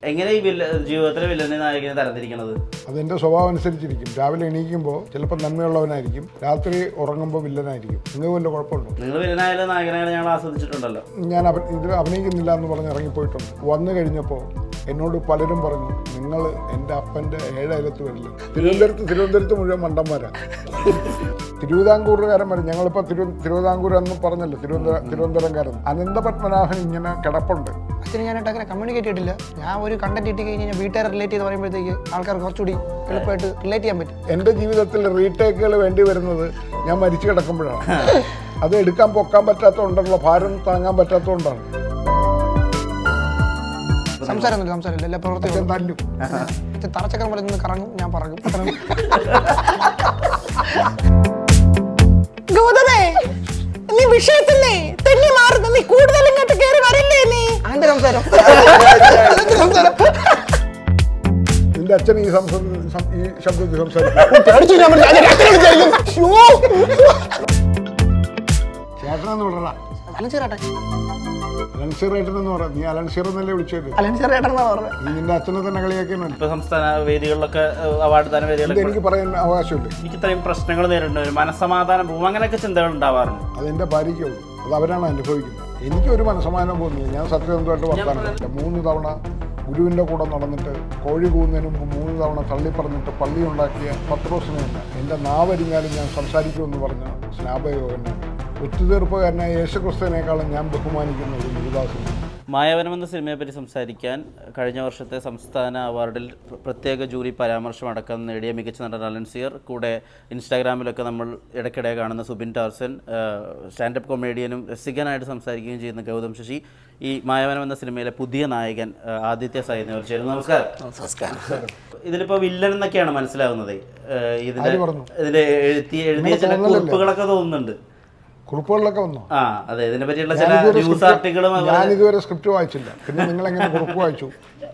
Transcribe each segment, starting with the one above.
എങ്ങനെ ഈ വില്ല ജീവിതത്തിലെ വില്ലനെ നായകനെ തരംതിരിക്കണത് അതെൻ്റെ സ്വഭാവം അനുസരിച്ചിരിക്കും രാവിലെ എണീക്കുമ്പോൾ ചിലപ്പോൾ നന്മയുള്ളവനായിരിക്കും രാത്രി ഉറങ്ങുമ്പോൾ വില്ലനായിരിക്കും നിങ്ങൾക്ക് വല്ല കുഴപ്പമുണ്ടോ നിങ്ങൾ വില്ലനായാലും നായകനായാലും ഞങ്ങൾ ആസ്വദിച്ചിട്ടുണ്ടല്ലോ ഞാൻ അഭ ഇത് അഭിനയിക്കുന്നില്ല എന്ന് പറഞ്ഞ് ഇറങ്ങിപ്പോയിട്ടുണ്ട് വന്നു കഴിഞ്ഞപ്പോൾ എന്നോട് പലരും പറഞ്ഞു നിങ്ങൾ എൻ്റെ അപ്പൻ്റെ ഏഴയലത്ത് വരില്ല തിരുവനന്തപുരത്ത് തിരുവനന്തപുരത്ത് മുഴുവൻ മണ്ടന്മാരാണ് തിരുവിതാംകൂറുകാരൻ വരും ഞങ്ങളിപ്പോൾ തിരു തിരുവിതാംകൂർ എന്ന് പറഞ്ഞല്ലോ തിരുവനന്തപുരം തിരുവനന്തപുരംകാരൻ അനന്തപത്മനാഭൻ ഇങ്ങനെ കിടപ്പുണ്ട് അച്ഛന് ഞാനായിട്ട് അങ്ങനെ കമ്മ്യൂണിക്കേറ്റ് ചെയ്തിട്ടില്ല ഞാൻ ഒരു കണ്ടന്റ് ഇട്ട് കഴിഞ്ഞാൽ വീട്ടുകാരെ റിലേറ്റ് ചെയ്ത് പറയുമ്പോഴത്തേക്ക് ആൾക്കാർക്ക് കുറച്ചുകൂടി എളുപ്പമായിട്ട് റിലേറ്റ് ചെയ്യാൻ പറ്റും എൻ്റെ ജീവിതത്തിൽ റീടേക്കുകൾ വേണ്ടി വരുന്നത് ഞാൻ മരിച്ചു കിടക്കുമ്പോഴാണ് അത് എടുക്കാൻ പൊക്കാൻ പറ്റാത്തതുകൊണ്ടുള്ള ഭാരം താങ്ങാൻ പറ്റാത്തതുകൊണ്ടാണ് സംസാരമൊന്നുമില്ല സംസാരമില്ല എല്ലാ പ്രവർത്തി അച്ഛൻ തല്ലും അച്ഛൻ തറച്ചക്രം പോലെ നിന്ന് കറങ്ങും ഞാൻ പറങ്ങും ഗൗതമേ നീ വിഷയത്തില്ലേ തെന്നി മാറുന്നു നീ കൂടുതൽ ഇങ്ങോട്ട് കയറി വരില്ലേ നീ അതിന്റെ സംസാരം അതിന്റെ സംസാരം നിന്റെ അച്ഛൻ ഈ സംസം സം- ഈ ശബ്ദത്തിൽ സംസാരിക്കും പേടിച്ചു ഞാൻ പറഞ്ഞു, "അതിന്റെ അച്ഛനെ വിളിച്ചായിരുന്നു." ശ്ശോ. ചേട്ടനെന്ന് വിടറ അലൻസിയറേട്ടൻ അലൻസീർ ഏട്ടൻ എന്ന് പറയാം നീ അലൻസീർ എന്നല്ലേ വിളിച്ചത് അലൻസിയറേട്ടൻ എന്നാ പറഞ്ഞത് നീ നിന്റെ അച്ഛനെ തന്നെ കളിയാക്കിയാണ് ഇപ്പൊ സംസ്ഥാന വേദികളിലൊക്കെ അവാർഡ് ദാന ഇത് വേദികളിലൊക്കെ എനിക്ക് പറയാൻ അവകാശമില്ല എനിക്ക് ഇത്രയും പ്രശ്നങ്ങൾ നേരിടേണ്ടി വരും മനസ്സമാധാനം പോകും അങ്ങനെയൊക്കെ ചിന്തകൾ ഉണ്ടാവാറുണ്ട് അതെന്റെ ഭാര്യയ്ക്കുള്ളൂ അത് അവരാണ് അനുഭവിക്കുന്നത് എനിക്കൊരു മനസ്സമാനം പോകുന്നില്ല ഞാൻ സത്യസന്ധമായിട്ട് വർത്താനം മൂന്ന് തവണ ഗുരുവിൻ്റെ കൂടെ നടന്നിട്ട് കോഴി കൂന്നതിന് മുമ്പ് മൂന്ന് തവണ തള്ളിപ്പറഞ്ഞിട്ട് പള്ളി ഉണ്ടാക്കിയ പത്രോസിനെ തന്നെ എൻ്റെ നാവരിഞ്ഞാലും ഞാൻ സംസാരിക്കുമെന്ന് പറഞ്ഞ സ്നാപയോഗനാണ് ഒത്തുതീർപ്പുകാരനായ യേശുക്രിസ്തുവിനേക്കാളും ഞാൻ ബഹുമാനിക്കുന്ന ഒരു ഗുരുദാസനാണ് മായാവനം എന്ന സിനിമയെ പറ്റി സംസാരിക്കാൻ കഴിഞ്ഞ വർഷത്തെ സംസ്ഥാന അവാർഡിൽ പ്ര- പ്രത്യേക ജൂറി പരാമർശം അടക്കം നേടിയ മികച്ച നടൻ അലൻസിയർ കൂടെ ഇൻസ്റ്റാഗ്രാമിലൊക്കെ നമ്മൾ ഇടയ്ക്കിടെ കാണുന്ന സുബിൻ ടാർസൻ സ്റ്റാൻഡപ്പ് കൊമേഡിയനും രസികനായിട്ട് സംസാരിക്കുകയും ചെയ്യുന്ന ഗൗതം ശശി ഈ മായാവനം എന്ന സിനിമയിലെ പുതിയ നായകൻ ആ, ആദിത്യ സായി എന്നിവർ ചേരുന്നു നമസ്കാരം നമസ്കാരം ഇതിലിപ്പോൾ വില്ലൻ എന്നൊക്കെയാണ് മനസ്സിലാവുന്നത് ഏഹ് ഇതിന്റെ ആര് പറഞ്ഞു? ഇതിന്റെ എഴുതി എഴുതിയ ചില തോന്നലല്ലേ? കുറിപ്പുകളൊക്കെ തോന്നുന്നുണ്ട് കുറിപ്പുകളിലൊക്കെ വന്നോ ആ അതെ ഇതിനെ പറ്റിയുള്ള ചില ഞാനിതുവരെ ന്യൂസ് സ്ക്രിപ്റ്റ് ആർട്ടിക്കിളും അതുപോലെ ഞാനിതുവരെ സ്ക്രിപ്റ്റ് വായിച്ചില്ല പിന്നെ നിങ്ങൾ എങ്ങനെ കുറിപ്പ് വായിച്ചു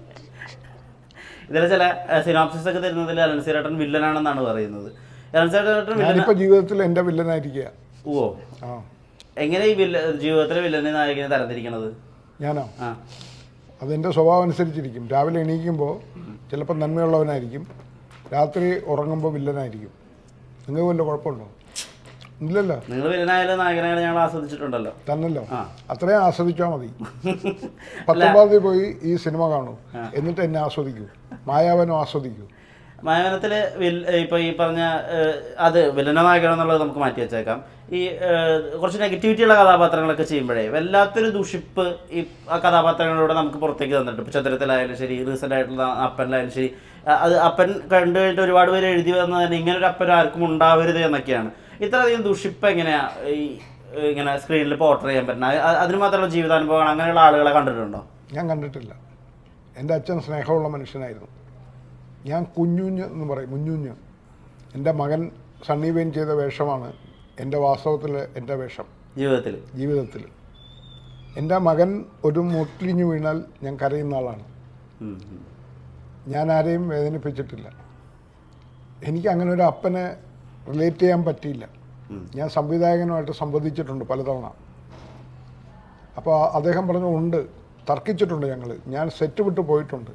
ഇതിലെ ചില സിനോപ്സിസ് ഒക്കെ തരുന്നതിൽ അലൻസിയേട്ടൻ വില്ലനാണെന്നാണ് പറയുന്നത് അലൻസിയേട്ടൻ വില്ലൻ ഞാനിപ്പോൾ ജീവിതത്തിൽ എൻ്റെ വില്ലനായിരിക്കുക ഓ ആ എങ്ങനെ ഈ വില്ല ജീവിതത്തിലെ വില്ലനെ നായകനെ തരംതിരിക്കണത് ഞാനോ ആ അതെൻ്റെ സ്വഭാവം അനുസരിച്ചിരിക്കും രാവിലെ എണീക്കുമ്പോൾ ചിലപ്പോൾ നന്മയുള്ളവനായിരിക്കും രാത്രി ഉറങ്ങുമ്പോൾ വില്ലനായിരിക്കും നിങ്ങൾക്ക് വല്ല കുഴപ്പമുണ്ടോ ഇല്ലല്ലോ നിങ്ങൾ വില്ലനായാലും നായകനായാലും ഞങ്ങൾ ആസ്വദിച്ചിട്ടുണ്ടല്ലോ തന്നല്ലോ ആ. അത്രയും ആസ്വദിച്ചാൽ മതി പത്തൊമ്പതാം തീയതി പോയി ഈ സിനിമ കാണൂ എന്നിട്ട് എന്നെ ആസ്വദിക്കൂ മായാവനം ആസ്വദിക്കൂ മായവനത്തിൽ ഇപ്പോൾ ഈ പറഞ്ഞ ഏഹ്, അത് വില്ലന നായകൻ എന്നുള്ളത് നമുക്ക് മാറ്റി വെച്ചേക്കാം ഈ ഏഹ്, കുറച്ച് നെഗറ്റിവിറ്റിയുള്ള കഥാപാത്രങ്ങളൊക്കെ ചെയ്യുമ്പോഴേ വല്ലാത്തൊരു ദുഷിപ്പ് ഈ ആ കഥാപാത്രങ്ങളിലൂടെ നമുക്ക് പുറത്തേക്ക് തന്നിട്ടുണ്ട് ഇപ്പോൾ ചന്ദ്രത്തിലായാലും ശരി റീസെൻ്റ് ആയിട്ടുള്ള അപ്പനിലായാലും ശരി ആ, അത് അപ്പൻ കണ്ടു കഴിഞ്ഞിട്ട് ഒരുപാട് പേര് എഴുതി വന്നത് തന്നെ ഇങ്ങനെ ഒരു അപ്പൻ ആർക്കും ഉണ്ടാവരുത് എന്നൊക്കെയാണ് ഇത്രയധികം ദുഷിപ്പ് എങ്ങനെയാ ഈ ഏഹ്, ഇങ്ങനെ സ്ക്രീനിൽ പോർട്രേ ചെയ്യാൻ പറ്റുന്നത് അത് അതിന് മാത്രമുള്ള ജീവിതാനുഭവങ്ങൾ അങ്ങനെയുള്ള ആളുകളെ കണ്ടിട്ടുണ്ടോ ഞാൻ കണ്ടിട്ടില്ല എൻ്റെ അച്ഛൻ സ്നേഹമുള്ള മനുഷ്യനായിരുന്നു ഞാൻ കുഞ്ഞുഞ്ഞ് എന്ന് പറയും കുഞ്ഞുഞ്ഞ് എൻ്റെ മകൻ സണ്ണി വെയിൻ ചെയ്ത വേഷമാണ് എൻ്റെ വാസ്തവത്തിൽ എൻ്റെ വേഷം ജീവിതത്തിൽ ജീവിതത്തിൽ എൻ്റെ മകൻ ഒരു മുട്ടിലിഞ്ഞു വീണാൽ ഞാൻ കരയുന്ന ആളാണ് ഉം, ഉം. ഞാൻ ആരെയും വേദനിപ്പിച്ചിട്ടില്ല എനിക്ക് അങ്ങനെ ഒരു അപ്പനെ റിലേറ്റ് ചെയ്യാൻ പറ്റിയില്ല ഉം. ഞാൻ സംവിധായകനുമായിട്ട് സംവദിച്ചിട്ടുണ്ട് പലതവണ അപ്പോൾ അദ്ദേഹം പറഞ്ഞു ഉണ്ട് തർക്കിച്ചിട്ടുണ്ട് ഞങ്ങൾ ഞാൻ സെറ്റ് വിട്ട് പോയിട്ടുണ്ട്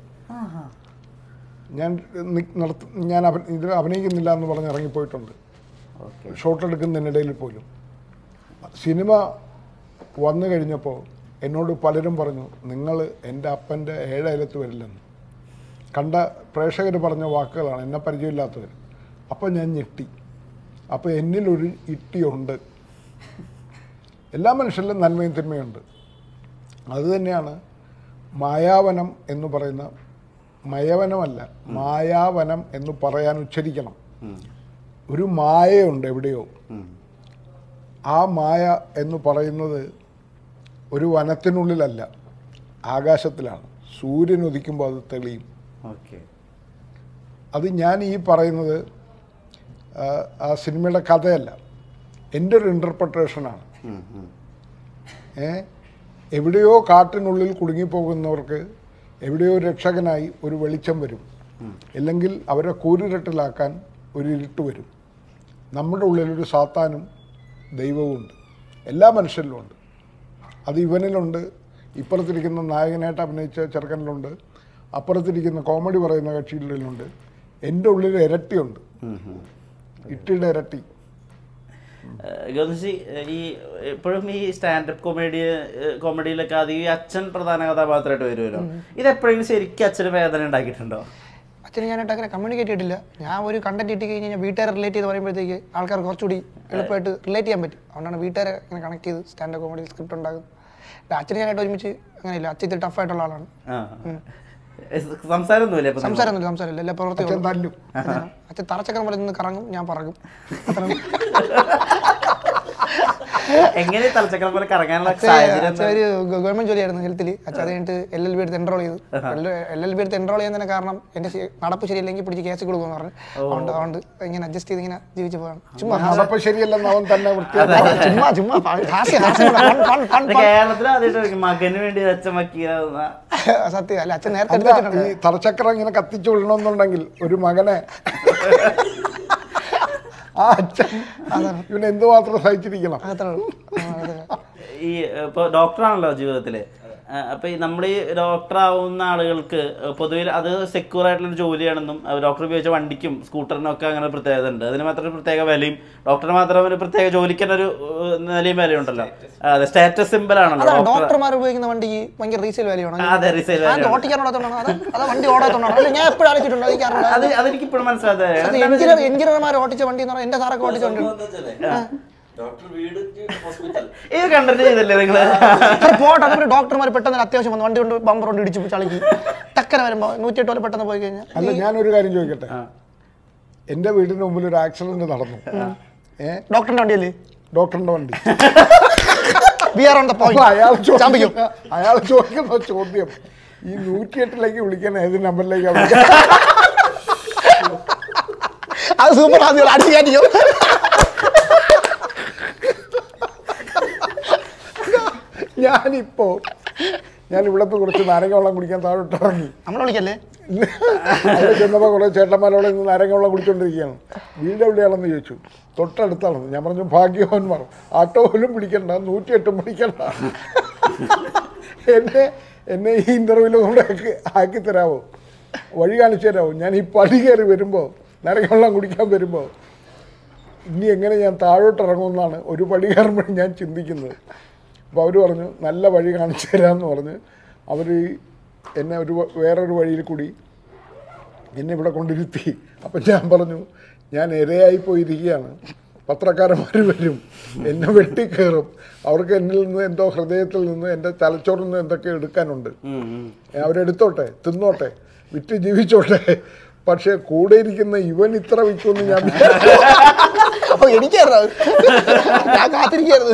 ഞാൻ നി- നിർത്ത ഞാൻ അഭി ഇത് അഭിനയിക്കുന്നില്ല എന്ന് പറഞ്ഞ് ഇറങ്ങിപ്പോയിട്ടുണ്ട് ഓക്കെ ഷോട്ട് എടുക്കുന്നതിനിടയിൽ പോലും സിനിമ വന്നു കഴിഞ്ഞപ്പോൾ എന്നോട് പലരും പറഞ്ഞു നിങ്ങൾ എൻ്റെ അപ്പൻ്റെ ഏഴയലത്ത് വരില്ലെന്ന് കണ്ട പ്രേക്ഷകർ പറഞ്ഞ വാക്കുകളാണ് എന്നെ പരിചയമില്ലാത്തവർ അപ്പോൾ ഞാൻ ഞെട്ടി അപ്പോൾ എന്നിലൊരു ഇട്ടിയുണ്ട് എല്ലാ മനുഷ്യരിലും നന്മയും തിന്മയുണ്ട് അതുതന്നെയാണ് മായാവനം എന്ന് പറയുന്ന മയവനമല്ല മായാവനം എന്ന് പറയാൻ ഉച്ചരിക്കണം ഉം. ഒരു മായയുണ്ട് എവിടെയോ ഉം. ആ മായ എന്ന് പറയുന്നത് ഒരു വനത്തിനുള്ളിലല്ല ആകാശത്തിലാണ് സൂര്യൻ ഉദിക്കുമ്പോൾ അത് തെളിയും ഓക്കെ അത് ഞാൻ ഈ പറയുന്നത് ആ, ആ സിനിമയുടെ കഥയല്ല എൻ്റെ ഒരു ഇൻ്റർപ്രട്ടേഷനാണ് ഉം, ഉം. ഏ എവിടെയോ കാട്ടിനുള്ളിൽ കുടുങ്ങിപ്പോകുന്നവർക്ക് എവിടെയോ രക്ഷകനായി ഒരു വെളിച്ചം വരും അല്ലെങ്കിൽ അവരെ കൂരിരട്ടിലാക്കാൻ ഒരു ഇരുട്ട് വരും നമ്മുടെ ഉള്ളിലൊരു സാത്താനും ദൈവവും ഉണ്ട് എല്ലാ മനുഷ്യരിലും ഉണ്ട് അത് ഇവനിലുണ്ട് ഇപ്പുറത്തിരിക്കുന്ന നായകനായിട്ട് അഭിനയിച്ച ചെറുക്കനിലുണ്ട് അപ്പുറത്തിരിക്കുന്ന കോമഡി പറയുന്ന കക്ഷികളിലുണ്ട് എൻ്റെ ഉള്ളിൽ ഇരട്ടിയുണ്ട് ഇട്ടിയുടെ ഇരട്ടി ഗോതൻസി ഈ എപ്പോഴും ഈ സ്റ്റാൻഡപ്പ് കോമഡി കോമഡിയിലൊക്കെ അധികം ഈ അച്ഛൻ പ്രധാന കഥാപാത്രമായിട്ട് വരുമല്ലോ ഇത് എപ്പോഴെങ്കിലും ശരിക്കും അച്ഛന് വേദന ഉണ്ടാക്കിയിട്ടുണ്ടോ അച്ഛനെ ഞാനായിട്ട് അങ്ങനെ കമ്മ്യൂണിക്കേറ്റ് ചെയ്തിട്ടില്ല ഞാൻ ഒരു കണ്ടന്റ് ഇട്ട് കഴിഞ്ഞ് കഴിഞ്ഞാൽ വീട്ടുകാരെ റിലേറ്റ് ചെയ്ത് പറയുമ്പോഴത്തേക്ക് ആൾക്കാർ കുറച്ചുകൂടി എളുപ്പമായിട്ട് റിലേറ്റ് ചെയ്യാൻ പറ്റും അതുകൊണ്ടാണ് വീട്ടുകാരെ ഇങ്ങനെ കണക്ട് ചെയ്ത് സ്റ്റാൻഡപ്പ് കോമഡി സ്ക്രിപ്റ്റ് ഉണ്ടാകുന്നത് അച്ഛനെ ഞാനായിട്ട് ഒരുമിച്ച് അങ്ങനെയില്ല അച്ഛൻ ഇത്തിരി ടഫായിട്ടുള്ള ആളാണ് ആ സംസാരമൊന്നുമില്ല ഇപ്പൊ നിങ്ങൾ? സംസാരമൊന്നുമില്ല സംസാരമില്ല എല്ലാ പ്രവൃത്തി അച്ഛൻ തല്ലും അച്ഛൻ തറച്ചക്രം പോലെ നിന്ന് കറങ്ങും ഞാൻ പറങ്ങും അത്രയും എങ്ങനെ തലച്ചക്രം പോലെ കറങ്ങാനുള്ള അച്ഛൻ സാഹചര്യം അച്ഛൻ ഒരു ഗവൺമെന്റ് ജോലിയായിരുന്നു ഹെൽത്തിൽ അച്ഛൻ അത് കഴിഞ്ഞിട്ട് എൽ എൽ ബി എടുത്ത് എൻറോൾ ചെയ്തു എൽ എൽ ബി എടുത്ത് എൻറോൾ ചെയ്യാൻ തന്നെ കാരണം എന്റെ ശ- നടപ്പ് ശരിയല്ലെങ്കിൽ പിടിച്ച് കേസ് കൊടുക്കുമെന്ന് പറഞ്ഞു അതുകൊണ്ട് അതുകൊണ്ട് ഇങ്ങനെ അഡ്ജസ്റ്റ് ചെയ്ത് ഇങ്ങനെ ജീവിച്ചു പോകാണ് ചുമ്മാ നടപ്പ് ശരിയല്ലെന്ന് അവൻ തന്നെ വൃത്തിയാക്കി ചുമ്മാ ചുമ്മാ ഫ- ഹാസ്യം ഹാസ്യം fun, fun, fun, ഇത് fun. കേരളത്തിൽ ആദ്യമായിട്ട് മകന് വേണ്ടി അച്ഛൻ വക്കീലാവുന്ന സത്യം അല്ല അച്ഛൻ നേരത്തെ അല്ല എടുത്ത് ഈ വെച്ചിട്ടുണ്ട് തറച്ചക്രം ഇങ്ങനെ കത്തിച്ചു വിടണമെന്നുണ്ടെങ്കിൽ ഒരു മകനെ ആ അച്ഛൻ ഇവൻ എന്തുമാത്രം സഹിച്ചിരിക്കണം അത്രേ ഉള്ളൂ. ആ, അതെ. ഈ ഇപ്പോൾ ഡോക്ടറാണല്ലോ ജീവിതത്തിൽ അപ്പോൾ ഈ നമ്മൾ ഈ ഡോക്ടറാവുന്ന ആളുകൾക്ക് പൊതുവെ അത് സെക്യൂർ ആയിട്ടുള്ള ഒരു ജോലിയാണെന്നും അത് ഡോക്ടർ ഉപയോഗിച്ച വണ്ടിക്കും സ്കൂട്ടറിനും ഒക്കെ അങ്ങനെ ഒരു പ്രത്യേകത ഉണ്ട് അതിന് മാത്രം ഒരു പ്രത്യേക വിലയും ഡോക്ടറിന് മാത്രം ഒരു പ്രത്യേക ജോലിക്ക് തന്നെ ഒരു ഏഹ്, നിലയും വിലയുണ്ടല്ലോ അതെ സ്റ്റാറ്റസ് സിമ്പിൾ ആണല്ലോ അതാണ് ഡോക്ടർ ഡോക്ടർമാർ ഉപയോഗിക്കുന്ന വണ്ടിക്ക് ഭയങ്കര റീസെയിൽ വാല്യൂ ആണ് അതെ റീസെയിൽ അത് ഓട്ടിക്കാനോടത്തോണ്ടാണ് അത് അത് വണ്ടി ഓടാത്തോണ്ടാണ് അല്ല ഞാൻ എപ്പോഴും ആലോചിച്ചിട്ടുണ്ട് എനിക്ക് അറിയില്ല അത് അതെനിക്ക് ഇപ്പോഴും മനസ്സിലാതെ എഞ്ചിനീയർ എഞ്ചിനീയർമാർ ഓട്ടിച്ച വണ്ടി എന്ന് പറഞ്ഞാൽ എന്റെ സാറൊക്കെ ഓട്ടിച്ചോണ്ട് ഡോക്ടർ വീട് ഹോസ്പിറ്റൽ ഇത് കണ്ടന്റ് ചെയ്തല്ലേ നിങ്ങള് പോട്ടെ അതേപോലെ ഡോക്ടർമാർ പെട്ടെന്ന് ഒരു അത്യാവശ്യം വന്ന് വണ്ടി കൊണ്ട് ബമ്പർ കൊണ്ട് ഇടിച്ചു ചളിക്ക് ടക്കര വരുമ്പോൾ നൂറ്റിയെട്ട് പോലെ പെട്ടെന്ന് പോയി കഴിഞ്ഞാൽ അല്ല ഞാനൊരു കാര്യം ചോദിക്കട്ടെ എൻ്റെ വീടിന് മുമ്പിൽ ഒരു ആക്സിഡന്റ് നടന്നു ഏ ഡോക്ടറിന്റെ വണ്ടിയല്ലേ ഡോക്ടറിന്റെ വണ്ടി ബി ആർ ഓൺ ദ അപ്പൊ പോയിന്റ് അയാൾ ചാമ്പിക്കും ചോദിക്കുന്ന അയാൾ ചോദിക്കുന്ന ചോദ്യം ഈ നൂറ്റിയെട്ടിലേക്ക് വിളിക്കാൻ ഏത് നമ്പറിലേക്ക് വിളിക്കാൻ അത് സൂപ്പർ ആദ്യം അടിച്ചു കയറ്റിയോ ഞാനിപ്പോ ഞാൻ ഇവിടത്തെ കുറച്ച് നാരങ്ങ വെള്ളം കുടിക്കാൻ താഴോട്ട് ഇറങ്ങി നമ്മൾ വിളിക്കല്ലേ അവിടെ ചെന്നപ്പോൾ കുറേ ചേട്ടന്മാരോടെ ഇന്ന് നാരങ്ങ വെള്ളം കുടിച്ചോണ്ടിരിക്കുകയാണ് വീട് എവിടെയാണെന്ന് ചോദിച്ചു തൊട്ടടുത്താണെന്ന് ഞാൻ പറഞ്ഞു ഭാഗ്യവാന്മാർ ആട്ടോ പോലും പിടിക്കണ്ട നൂറ്റിയെട്ടും പിടിക്കണ്ട എന്നെ എന്നെ ഈ ഇൻ്റർവ്യൂവിൽ കൊണ്ട് ആക്കി ആക്കി തരാമോ വഴി കാണിച്ചു തരാമോ ഞാൻ ഈ പടി കയറി വരുമ്പോൾ നാരങ്ങ വെള്ളം കുടിക്കാൻ വരുമ്പോൾ ഇനി എങ്ങനെ ഞാൻ താഴോട്ട് ഇറങ്ങുമെന്നാണ് ഒരു പടി കയറുമ്പോഴും ഞാൻ ചിന്തിക്കുന്നത് അപ്പോൾ അവർ പറഞ്ഞു നല്ല വഴി കാണിച്ചു തരാമെന്ന് പറഞ്ഞ് അവർ എന്നെ ഒരു വ- വേറൊരു വഴിയിൽ കൂടി എന്നെ ഇവിടെ കൊണ്ടിരുത്തി അപ്പം ഞാൻ പറഞ്ഞു ഞാൻ ഇരയായി പോയിരിക്കുകയാണ് പത്രക്കാരന്മാർ വരും എന്നെ വെട്ടിക്കയറും അവർക്ക് എന്നിൽ നിന്ന് എന്തോ ഹൃദയത്തിൽ നിന്ന് എൻ്റെ തലച്ചോറിൽ നിന്ന് എന്തൊക്കെ എടുക്കാനുണ്ട് ഉം, ഉം. അവരെടുത്തോട്ടെ തിന്നോട്ടെ വിറ്റ് ജീവിച്ചോട്ടെ പക്ഷേ കൂടെ ഇരിക്കുന്ന ഇവൻ ഇത്ര വിൽക്കുമെന്ന് ഞാൻ വിചാരിച്ചില്ല. അപ്പൊ എനിക്കറിയാം ഞാൻ കാത്തിരിക്കരുത്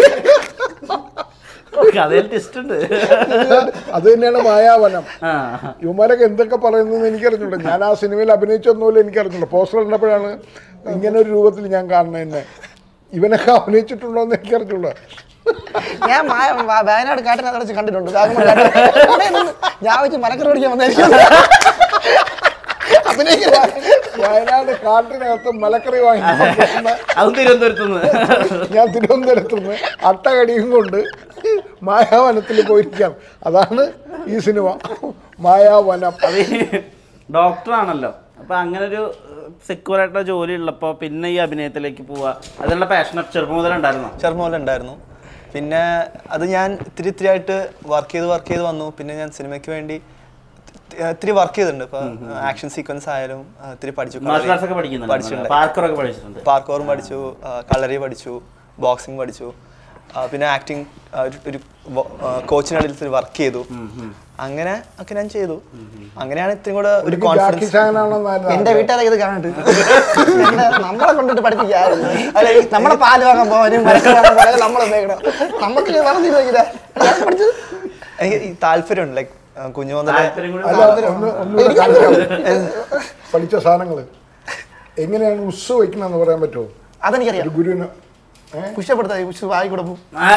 കഥയിൽ ടെസ്റ്റ് ഉണ്ട് അത് തന്നെയാണ് മായാവനം ആ ഇവന്മാരൊക്കെ എന്തൊക്കെ പറയുന്നതെന്ന് എനിക്കറിഞ്ഞൂടാ ഞാൻ ആ സിനിമയിൽ അഭിനയിച്ചൊന്നുമില്ല എനിക്കറിഞ്ഞൂടാ പോസ്റ്റർ കണ്ടപ്പോഴാണ് ഇങ്ങനെ ഒരു രൂപത്തിൽ ഞാൻ കാണുന്നത് എന്നെ ഇവനൊക്കെ അഭിനയിച്ചിട്ടുണ്ടോ എന്ന് എനിക്കറിഞ്ഞൂടാ ഞാൻ മായ- വ- വയനാട് കാട്ടിനകത്ത് വെച്ച് കണ്ടിട്ടുണ്ട് വാഗമൺ കാട്ടിൽ. അവിടെ നിന്ന് ഞാൻ വെച്ച് മലക്കറി ഓടിക്കാൻ വന്നായിരിക്കും അഭിനയിക്കുന്ന വയനാട് കാട്ടിനകത്ത് മലക്കറി വാങ്ങി അതും തിരുവനന്തപുരത്ത് നിന്ന് ഞാൻ തിരുവനന്തപുരത്ത് നിന്ന് അട്ടകടിയും കൊണ്ട് മായാവനത്തിൽ പോയിരിക്കാം അതാണ് ഈ സിനിമ മായാവനം അത് ഡോക്ടറാണല്ലോ അപ്പൊ അങ്ങനെ ഒരു സെക്യൂർ ആയിട്ടുള്ള ജോലി ഉള്ളപ്പോ പിന്നെ ഈ അഭിനയത്തിലേക്ക് പോവാ അതിനുള്ള പാഷൻ ചെറുപ്പം മുതൽ ഉണ്ടായിരുന്നോ ചെറുപ്പം മുതലേ ഉണ്ടായിരുന്നു പിന്നെ അത് ഞാൻ ഇത്തിരി ഇത്തിരി ആയിട്ട് വർക്ക് ചെയ്ത് വർക്ക് ചെയ്ത് വന്നു പിന്നെ ഞാൻ സിനിമയ്ക്ക് വേണ്ടി തി- ഇത്തിരി വർക്ക് ചെയ്തിട്ടുണ്ട് ഇപ്പൊ ആക്ഷൻ സീക്വൻസ് ആയാലും ആ, ഇത്തിരി പഠിച്ചു മാർഷൽ ആർട്സ് ഒക്കെ പഠിക്കുന്നുണ്ട് പഠിച്ചിട്ടുണ്ട് പാർക്കറൊക്കെ പഠിച്ചിട്ടുണ്ട് പാർക്കോറും പഠിച്ചു കളറി പഠിച്ചു ബോക്സിംഗ് പഠിച്ചു ആ, പിന്നെ ആക്ടിങ് ഒരു കോച്ചിനടിയിൽ വർക്ക് ചെയ്തു അങ്ങനെ ഒക്കെ ഞാൻ ചെയ്തു അങ്ങനെയാണ് ഇത്തിരി കൂടെ ഒരു ജാക്കി കോൺഫിഡൻസ് ചാനാണെന്നായിരുന്നു എന്റെ വീട്ടുകാരെ ഇത് കാണണ്ട് എന്നെ നമ്മളെ കൊണ്ടിട്ട് പഠിപ്പിക്കാറില്ല നമ്മളെ പാല് വാങ്ങാൻ പോകാനും മരക്കറി വാങ്ങാൻ പോകാനും നമ്മൾ ഉപയോഗിക്കണം നമുക്ക് പറഞ്ഞു ചോദിക്കില്ല ഞാൻ പഠിച്ചത് എനിക്ക് ഈ താല്പര്യമുണ്ട് ലൈക്ക് കുഞ്ഞു മുതലേ താല്പര്യം കൂടി അല്ല ഒന്ന് ഒന്നുകൂടെ കാണിക്കാം പഠിച്ച സാധനങ്ങൾ എങ്ങനെയാണ് ഉസ് വയ്ക്കണമെന്ന് പറയാൻ പറ്റുമോ അതെനിക്കറിയാം ഒരു ഗുരുവിന് ഏ? പുഷപ്പെടുത്തായി പുഷ് വായി കൊടുക്കും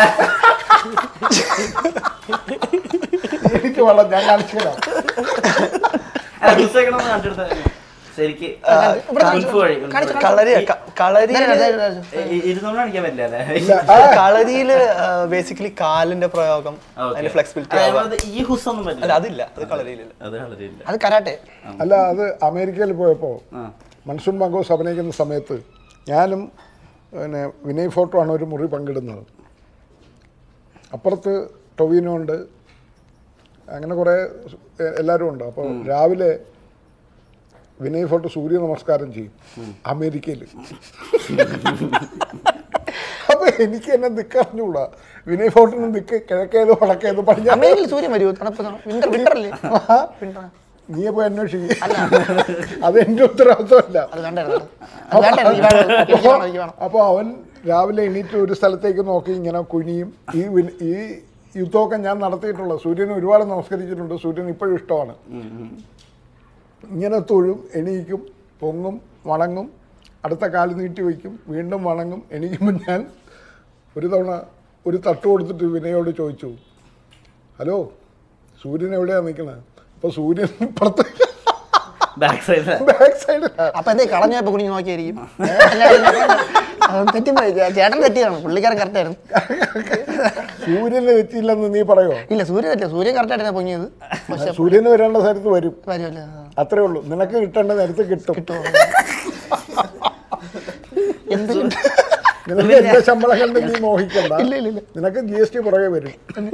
എനിക്ക് വളരെ ഞാൻ കാണിച്ചു തരാം അല്ല, പുസ്തകം കാണിച്ചെടുത്ത ശരിക്ക് ഇവിടെ കുൽഫ് വഴി കാണിച്ച് കുൽഫ് വഴി. കളരി കളരി ഇരുന്നൂറ് കാണിക്കാൻ പറ്റില്ല അല്ലേ ഇല്ല ആ, കളരിയില് ബേസിക്കലി കാലിന്റെ പ്രയോഗം Okay. അതിന്റെ ഫ്ലെക്സിബിലിറ്റി അതായത് ഈ ഹുസ് ഒന്നും അല്ല പറ്റില്ല അതില്ല അത് കളരിയിലില്ല അത് കളരിയില്ല അത് കരാട്ടെ അല്ല അത് അമേരിക്കയിൽ പോയപ്പോൾ ആ. മൺസൂൺ മങ്കോസ് അഭിനയിക്കുന്ന സമയത്ത് ഞാനും പിന്നെ വിനയ് ഫോട്ടോ ആണ് ഒരു മുറി പങ്കിടുന്നത് അപ്പുറത്ത് ടൊവിനോ ഉണ്ട് അങ്ങനെ കുറേ എ- എല്ലാവരും ഉണ്ട് അപ്പോൾ രാവിലെ വിനയ് ഫോട്ടോ സൂര്യ നമസ്കാരം ചെയ്യും അമേരിക്കയിൽ അപ്പോൾ എനിക്ക് എന്നെ ദിക്കറിഞ്ഞുകൂടാ വിനയ് ഫോട്ടിന് ദിക്ക് കിഴക്കേത് വടക്കേത് പടിഞ്ഞാറ് അമേരിക്കയിൽ സൂര്യൻ വരുമോ തണുപ്പ് വിന്റർ വിന്റർ അല്ലേ വിന്റർ നീ പോയി അന്വേഷിക്കും അത് എൻ്റെ ഉത്തരവാദിത്വമല്ല അത് വേണ്ടായിരുന്നു അത് വേണ്ടായിരുന്നു എനിക്ക് വേണം, എനിക്ക് വേണം, എനിക്ക് വേണം. അപ്പോൾ അവൻ രാവിലെ എണീറ്റ് ഒരു സ്ഥലത്തേക്ക് നോക്കി ഇങ്ങനെ കുനിയും ഈ വിൻ- ഈ യുദ്ധമൊക്കെ ഞാൻ നടത്തിയിട്ടുള്ളത് സൂര്യനെ ഒരുപാട് നമസ്കരിച്ചിട്ടുണ്ട് സൂര്യൻ ഇപ്പോഴും ഇഷ്ടമാണ് ഇങ്ങനെ തൊഴും എണീക്കും പൊങ്ങും വണങ്ങും അടുത്ത കാല് നീട്ടി വയ്ക്കും വീണ്ടും വണങ്ങും എണീക്കുമ്പോൾ ഞാൻ ഒരു തവണ ഒരു തട്ട് കൊടുത്തിട്ട് വിനയോട് ചോദിച്ചു ഹലോ സൂര്യൻ എവിടെയാണ് നിൽക്കുന്നത് അപ്പോൾ സൂര്യൻ ഇപ്പുറത്ത് ബാക്ക് സൈഡ് ബാക്ക് സൈഡിലാണ് അപ്പൊ എന്തേ കളഞ്ഞപ്പോ കുഞ്ഞു നോക്കിയായിരിക്കും അത് തെറ്റിപ്പോയി ചേട്ടൻ തെറ്റിയാണ് പുള്ളിക്കാരൻ കറക്റ്റ് ആയിരുന്നു സൂര്യന് തെറ്റിയില്ലെന്ന് നീ പറയോ ഇല്ല സൂര്യ തെറ്റില്ല സൂര്യ കറക്റ്റ് ആയിട്ടാണ് പൊങ്ങിയത് പക്ഷെ സൂര്യന് വരേണ്ട സ്ഥലത്ത് വരും വരുമല്ലേ അത്രേ ഉള്ളൂ നിനക്ക് കിട്ടേണ്ട നേരത്ത് കിട്ടും എന്ത് നിനക്ക് എന്റെ ശമ്പളം കണ്ട് നീ മോഹിക്കണ്ട നിനക്ക് ജി എസ് ടി പുറകെ വരും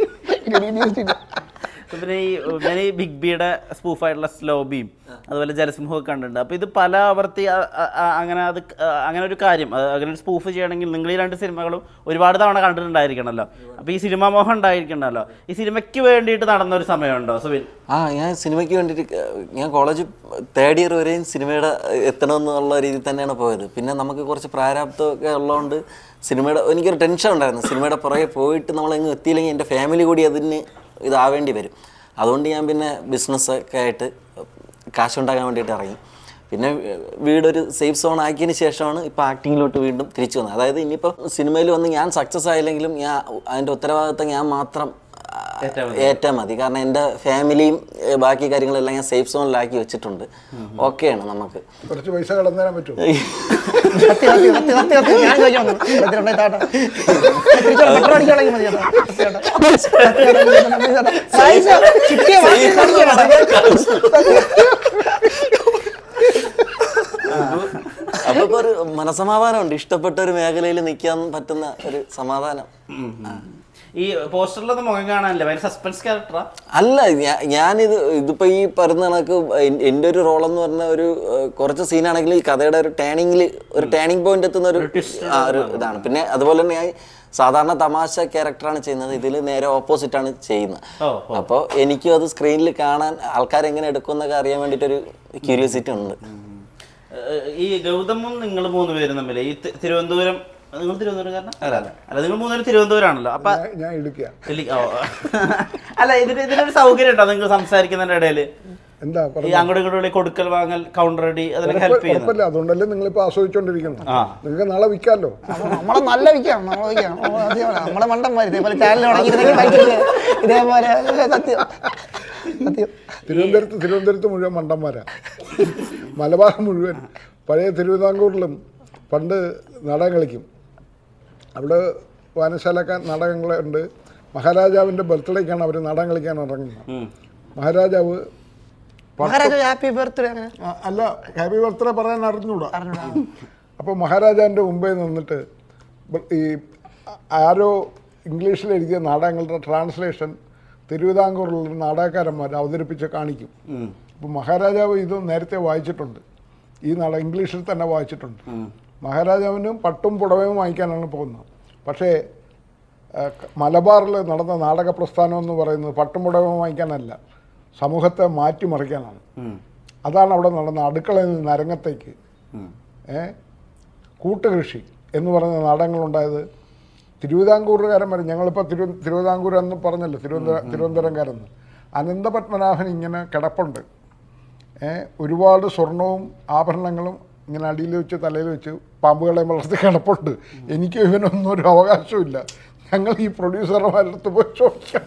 പിന്നെ ഈ ഞാൻ ഈ ബിഗ് ബിയുടെ സ്പൂഫായിട്ടുള്ള സ്ലോബിയും അതുപോലെ ജലസിംഹമൊക്കെ കണ്ടിട്ടുണ്ട് അപ്പോൾ ഇത് പല ആവർത്തി അ- അ- അ- അങ്ങനെ അത് ക- അങ്ങനെ ഒരു കാര്യം അത് അങ്ങനെ ഒരു സ്പൂഫ് ചെയ്യണമെങ്കിൽ നിങ്ങൾ ഈ രണ്ട് സിനിമകളും ഒരുപാട് തവണ കണ്ടിട്ടുണ്ടായിരിക്കണമല്ലോ അപ്പോൾ ഈ സിനിമ മോഹം ഉണ്ടായിരിക്കണമല്ലോ ഈ സിനിമയ്ക്ക് വേണ്ടിയിട്ട് നടന്ന ഒരു സമയമുണ്ടോ സുബിൻ ആ ഞാൻ സിനിമയ്ക്ക് വേണ്ടിയിട്ട് ക- ഞാൻ കോളേജ് തേർഡ് ഇയർ വരെയും സിനിമയുടെ എത്തണമെന്നുള്ള രീതിയിൽ തന്നെയാണ് പോയത് പിന്നെ നമുക്ക് കുറച്ച് പ്രാരാബ്ദമൊക്കെ ഉള്ളതുകൊണ്ട് സിനിമയുടെ എനിക്കൊരു ടെൻഷൻ ഉണ്ടായിരുന്നു സിനിമയുടെ പുറകെ പോയിട്ട് നമ്മളെങ്ങും എത്തിയില്ലെങ്കിൽ എൻ്റെ ഫാമിലി കൂടി അതിന് ഇതാവേണ്ടി വരും അതുകൊണ്ട് ഞാൻ പിന്നെ ബിസിനസ്സൊക്കെ ആയിട്ട് കാശുണ്ടാക്കാൻ വേണ്ടിയിട്ട് ഇറങ്ങി പിന്നെ വീടൊരു സേഫ് സോൺ ആക്കിയതിന് ശേഷമാണ് ഇപ്പോൾ ആക്ടിങ്ങിലോട്ട് വീണ്ടും തിരിച്ചു വന്നത് അതായത് ഇനിയിപ്പോൾ സിനിമയിൽ വന്ന് ഞാൻ സക്സസ് ആയില്ലെങ്കിലും ഞാൻ അതിൻ്റെ ഉത്തരവാദിത്തം ഞാൻ മാത്രം ഏറ്റാൽ മതി കാരണം എൻ്റെ ഫാമിലിയും ഏ, ബാക്കി കാര്യങ്ങളെല്ലാം ഞാൻ സേഫ് സോണിലാക്കി വെച്ചിട്ടുണ്ട് ഓക്കെയാണ് നമുക്ക് കുറച്ച് പൈസ കടന്നേരാൻ പറ്റുമോ സത്യം സത്യം സത്യം സത്യം സത്യം ഞാൻ ചോദിക്കാൻ വന്നു സത്യം ഉണ്ടായി താട്ടാ തിരിച്ചോട്ട് പെട്രോൾ അടിക്കുകയാണെങ്കിൽ മതി ചേട്ടാ സത്യം ചേട്ടാ. സത്യം ചേട്ടാ. പൈസ കിട്ടിയ വാങ്ങി അപ്പൊ ഇപ്പൊ ഒരു മനസമാധാനമുണ്ട് ഇഷ്ടപ്പെട്ട ഒരു മേഖലയിൽ നിൽക്കാൻ പറ്റുന്ന ഒരു സമാധാനം ഈ പോസ്റ്ററിലൊന്നും മുഖം കാണാനില്ല ഭയങ്കര സസ്പെൻസ് ക്യാരക്ടറാ അല്ല ഞാ- ഞാനിത് ഇതിപ്പോ ഈ പറയുന്ന കണക്ക് എൻ- എൻ്റെ ഒരു റോൾ എന്ന് പറഞ്ഞ ഒരു ഏഹ്, കുറച്ച് സീനാണെങ്കിൽ ഈ കഥയുടെ ഒരു ടേണിങ്ങിൽ ഒരു ടേണിംഗ് പോയിന്റ് എത്തുന്ന ഒരു ആ, ഒരു ഇതാണ് പിന്നെ അതുപോലെ തന്നെ ഞാൻ സാധാരണ തമാശ ക്യാരക്ടറാണ് ചെയ്യുന്നത് ഇതിൽ നേരെ ഓപ്പോസിറ്റ് ആണ് ചെയ്യുന്നത് ഓ, അപ്പോൾ എനിക്കും അത് സ്ക്രീനിൽ കാണാൻ ആൾക്കാർ എങ്ങനെ എടുക്കും എന്നൊക്കെ അറിയാൻ വേണ്ടിയിട്ടൊരു ക്യൂരിയോസിറ്റി ഉണ്ട് ഏഹ് ഈ ഗൗതമും നിങ്ങൾ മൂന്ന് പേരും തമ്മിൽ ഈ തി- തിരുവനന്തപുരം നിങ്ങൾ തിരുവനന്തപുരം അല്ല അല്ല അല്ല നിങ്ങൾ മൂന്നുപേരും തിരുവനന്തപുരമാണല്ലോ അപ്പൊ ഞാൻ- ഞാൻ എടുക്കുക ഇല്ല, ഓ. അല്ല ഇതിന് ഇതിനൊരു സൗകര്യം ഉണ്ടോ നിങ്ങൾ സംസാരിക്കുന്നതിന്റെ ഇടയില് എന്താ ഈ പറഞ്ഞു അങ്ങോട്ടും ഇങ്ങോട്ടും ഉള്ള കൊടുക്കൽ വാങ്ങൽ കൗണ്ടർ അടി അതിനൊക്കെ ഹെൽപ്പ് ചെയ്യുന്നു കുഴപ്പമില്ല അതുകൊണ്ടല്ലേ നിങ്ങളിപ്പോൾ ആസ്വദിച്ചുകൊണ്ടിരിക്കുന്നത് ആ. നിങ്ങൾക്ക് നാളെ വിൽക്കാമല്ലോ നമ്മളെ നല്ല വിൽക്കാം നമ്മളെ വിൽക്കാം ഓ, സത്യം. നമ്മളെ മണ്ടന്മാർ ഇതേപോലെ ചാനൽ തുടങ്ങിയിരുന്നെങ്കിൽ പൈസ ഇതേപോലെ സത്യം സത്യം തിരുവനന്തപുരത്ത് തിരുവനന്തപുരത്ത് മുഴുവൻ മണ്ടന്മാരാ മലബാർ മുഴുവൻ പഴയ തിരുവിതാംകൂറിലും പണ്ട് നാടകം കളിക്കും അവിടെ വായനശാലക്കാൻ നാടകങ്ങളുണ്ട് മഹാരാജാവിൻ്റെ ബർത്ത്ഡേക്കാണ് അവർ നാടകം കളിക്കാൻ ഇറങ്ങുന്നത് ഉം. മഹാരാജാവ് മഹാരാജ ഹാപ്പി ബർത്ത്ഡേ അങ്ങനെ ആ, അല്ല ഹാപ്പി ബർത്ത്ഡേ പറയാൻ അറിഞ്ഞൂടാ അറിഞ്ഞൂടാ. അപ്പോൾ മഹാരാജാവിൻ്റെ മുമ്പേ നിന്നിട്ട് ബ- ഈ ആരോ ഇംഗ്ലീഷിൽ എഴുതിയ നാടകങ്ങളുടെ ട്രാൻസ്ലേഷൻ തിരുവിതാംകൂറിലുള്ള നാടകക്കാരന്മാർ അവതരിപ്പിച്ച് കാണിക്കും ഉം. അപ്പോൾ മഹാരാജാവ് ഇത് നേരത്തെ വായിച്ചിട്ടുണ്ട് ഈ നാടകം ഇംഗ്ലീഷിൽ തന്നെ വായിച്ചിട്ടുണ്ട് മഹാരാജാവിനും പട്ടും പുടവയും വാങ്ങിക്കാനാണ് പോകുന്നത് പക്ഷേ ആ, ക- മലബാറിൽ നടന്ന നാടക പ്രസ്ഥാനം എന്ന് പറയുന്നത് പട്ടും പുടവയും വാങ്ങിക്കാനല്ല സമൂഹത്തെ മാറ്റിമറിക്കാനാണ് ഉം. അതാണ് അവിടെ നടന്ന അടുക്കളയിൽ നിന്ന് അരങ്ങത്തേക്ക് ഉം. ഏ കൂട്ടുകൃഷി എന്ന് പറയുന്ന നാടകങ്ങളുണ്ടായത് തിരുവിതാംകൂറുകാരൻ വരെ ഞങ്ങളിപ്പോൾ തിരു തിരുവിതാംകൂർ എന്ന് പറഞ്ഞല്ലോ തിരുവനന്തപുരം തിരുവനന്തപുരംകാരെന്ന് അനന്തപത്മനാഭൻ ഇങ്ങനെ കിടപ്പുണ്ട് ഏ ഒരുപാട് സ്വർണവും ആഭരണങ്ങളും ഇങ്ങനെ അടിയിൽ വെച്ച് തലയിൽ വെച്ച് പാമ്പുകളെ വളർത്തി കിടപ്പുണ്ട് എനിക്ക് ഇവനൊന്നും ഒരു അവകാശമില്ല ഞങ്ങൾ ഈ പ്രൊഡ്യൂസർമാരുടെ അടുത്ത് പോയി ചോദിക്കാം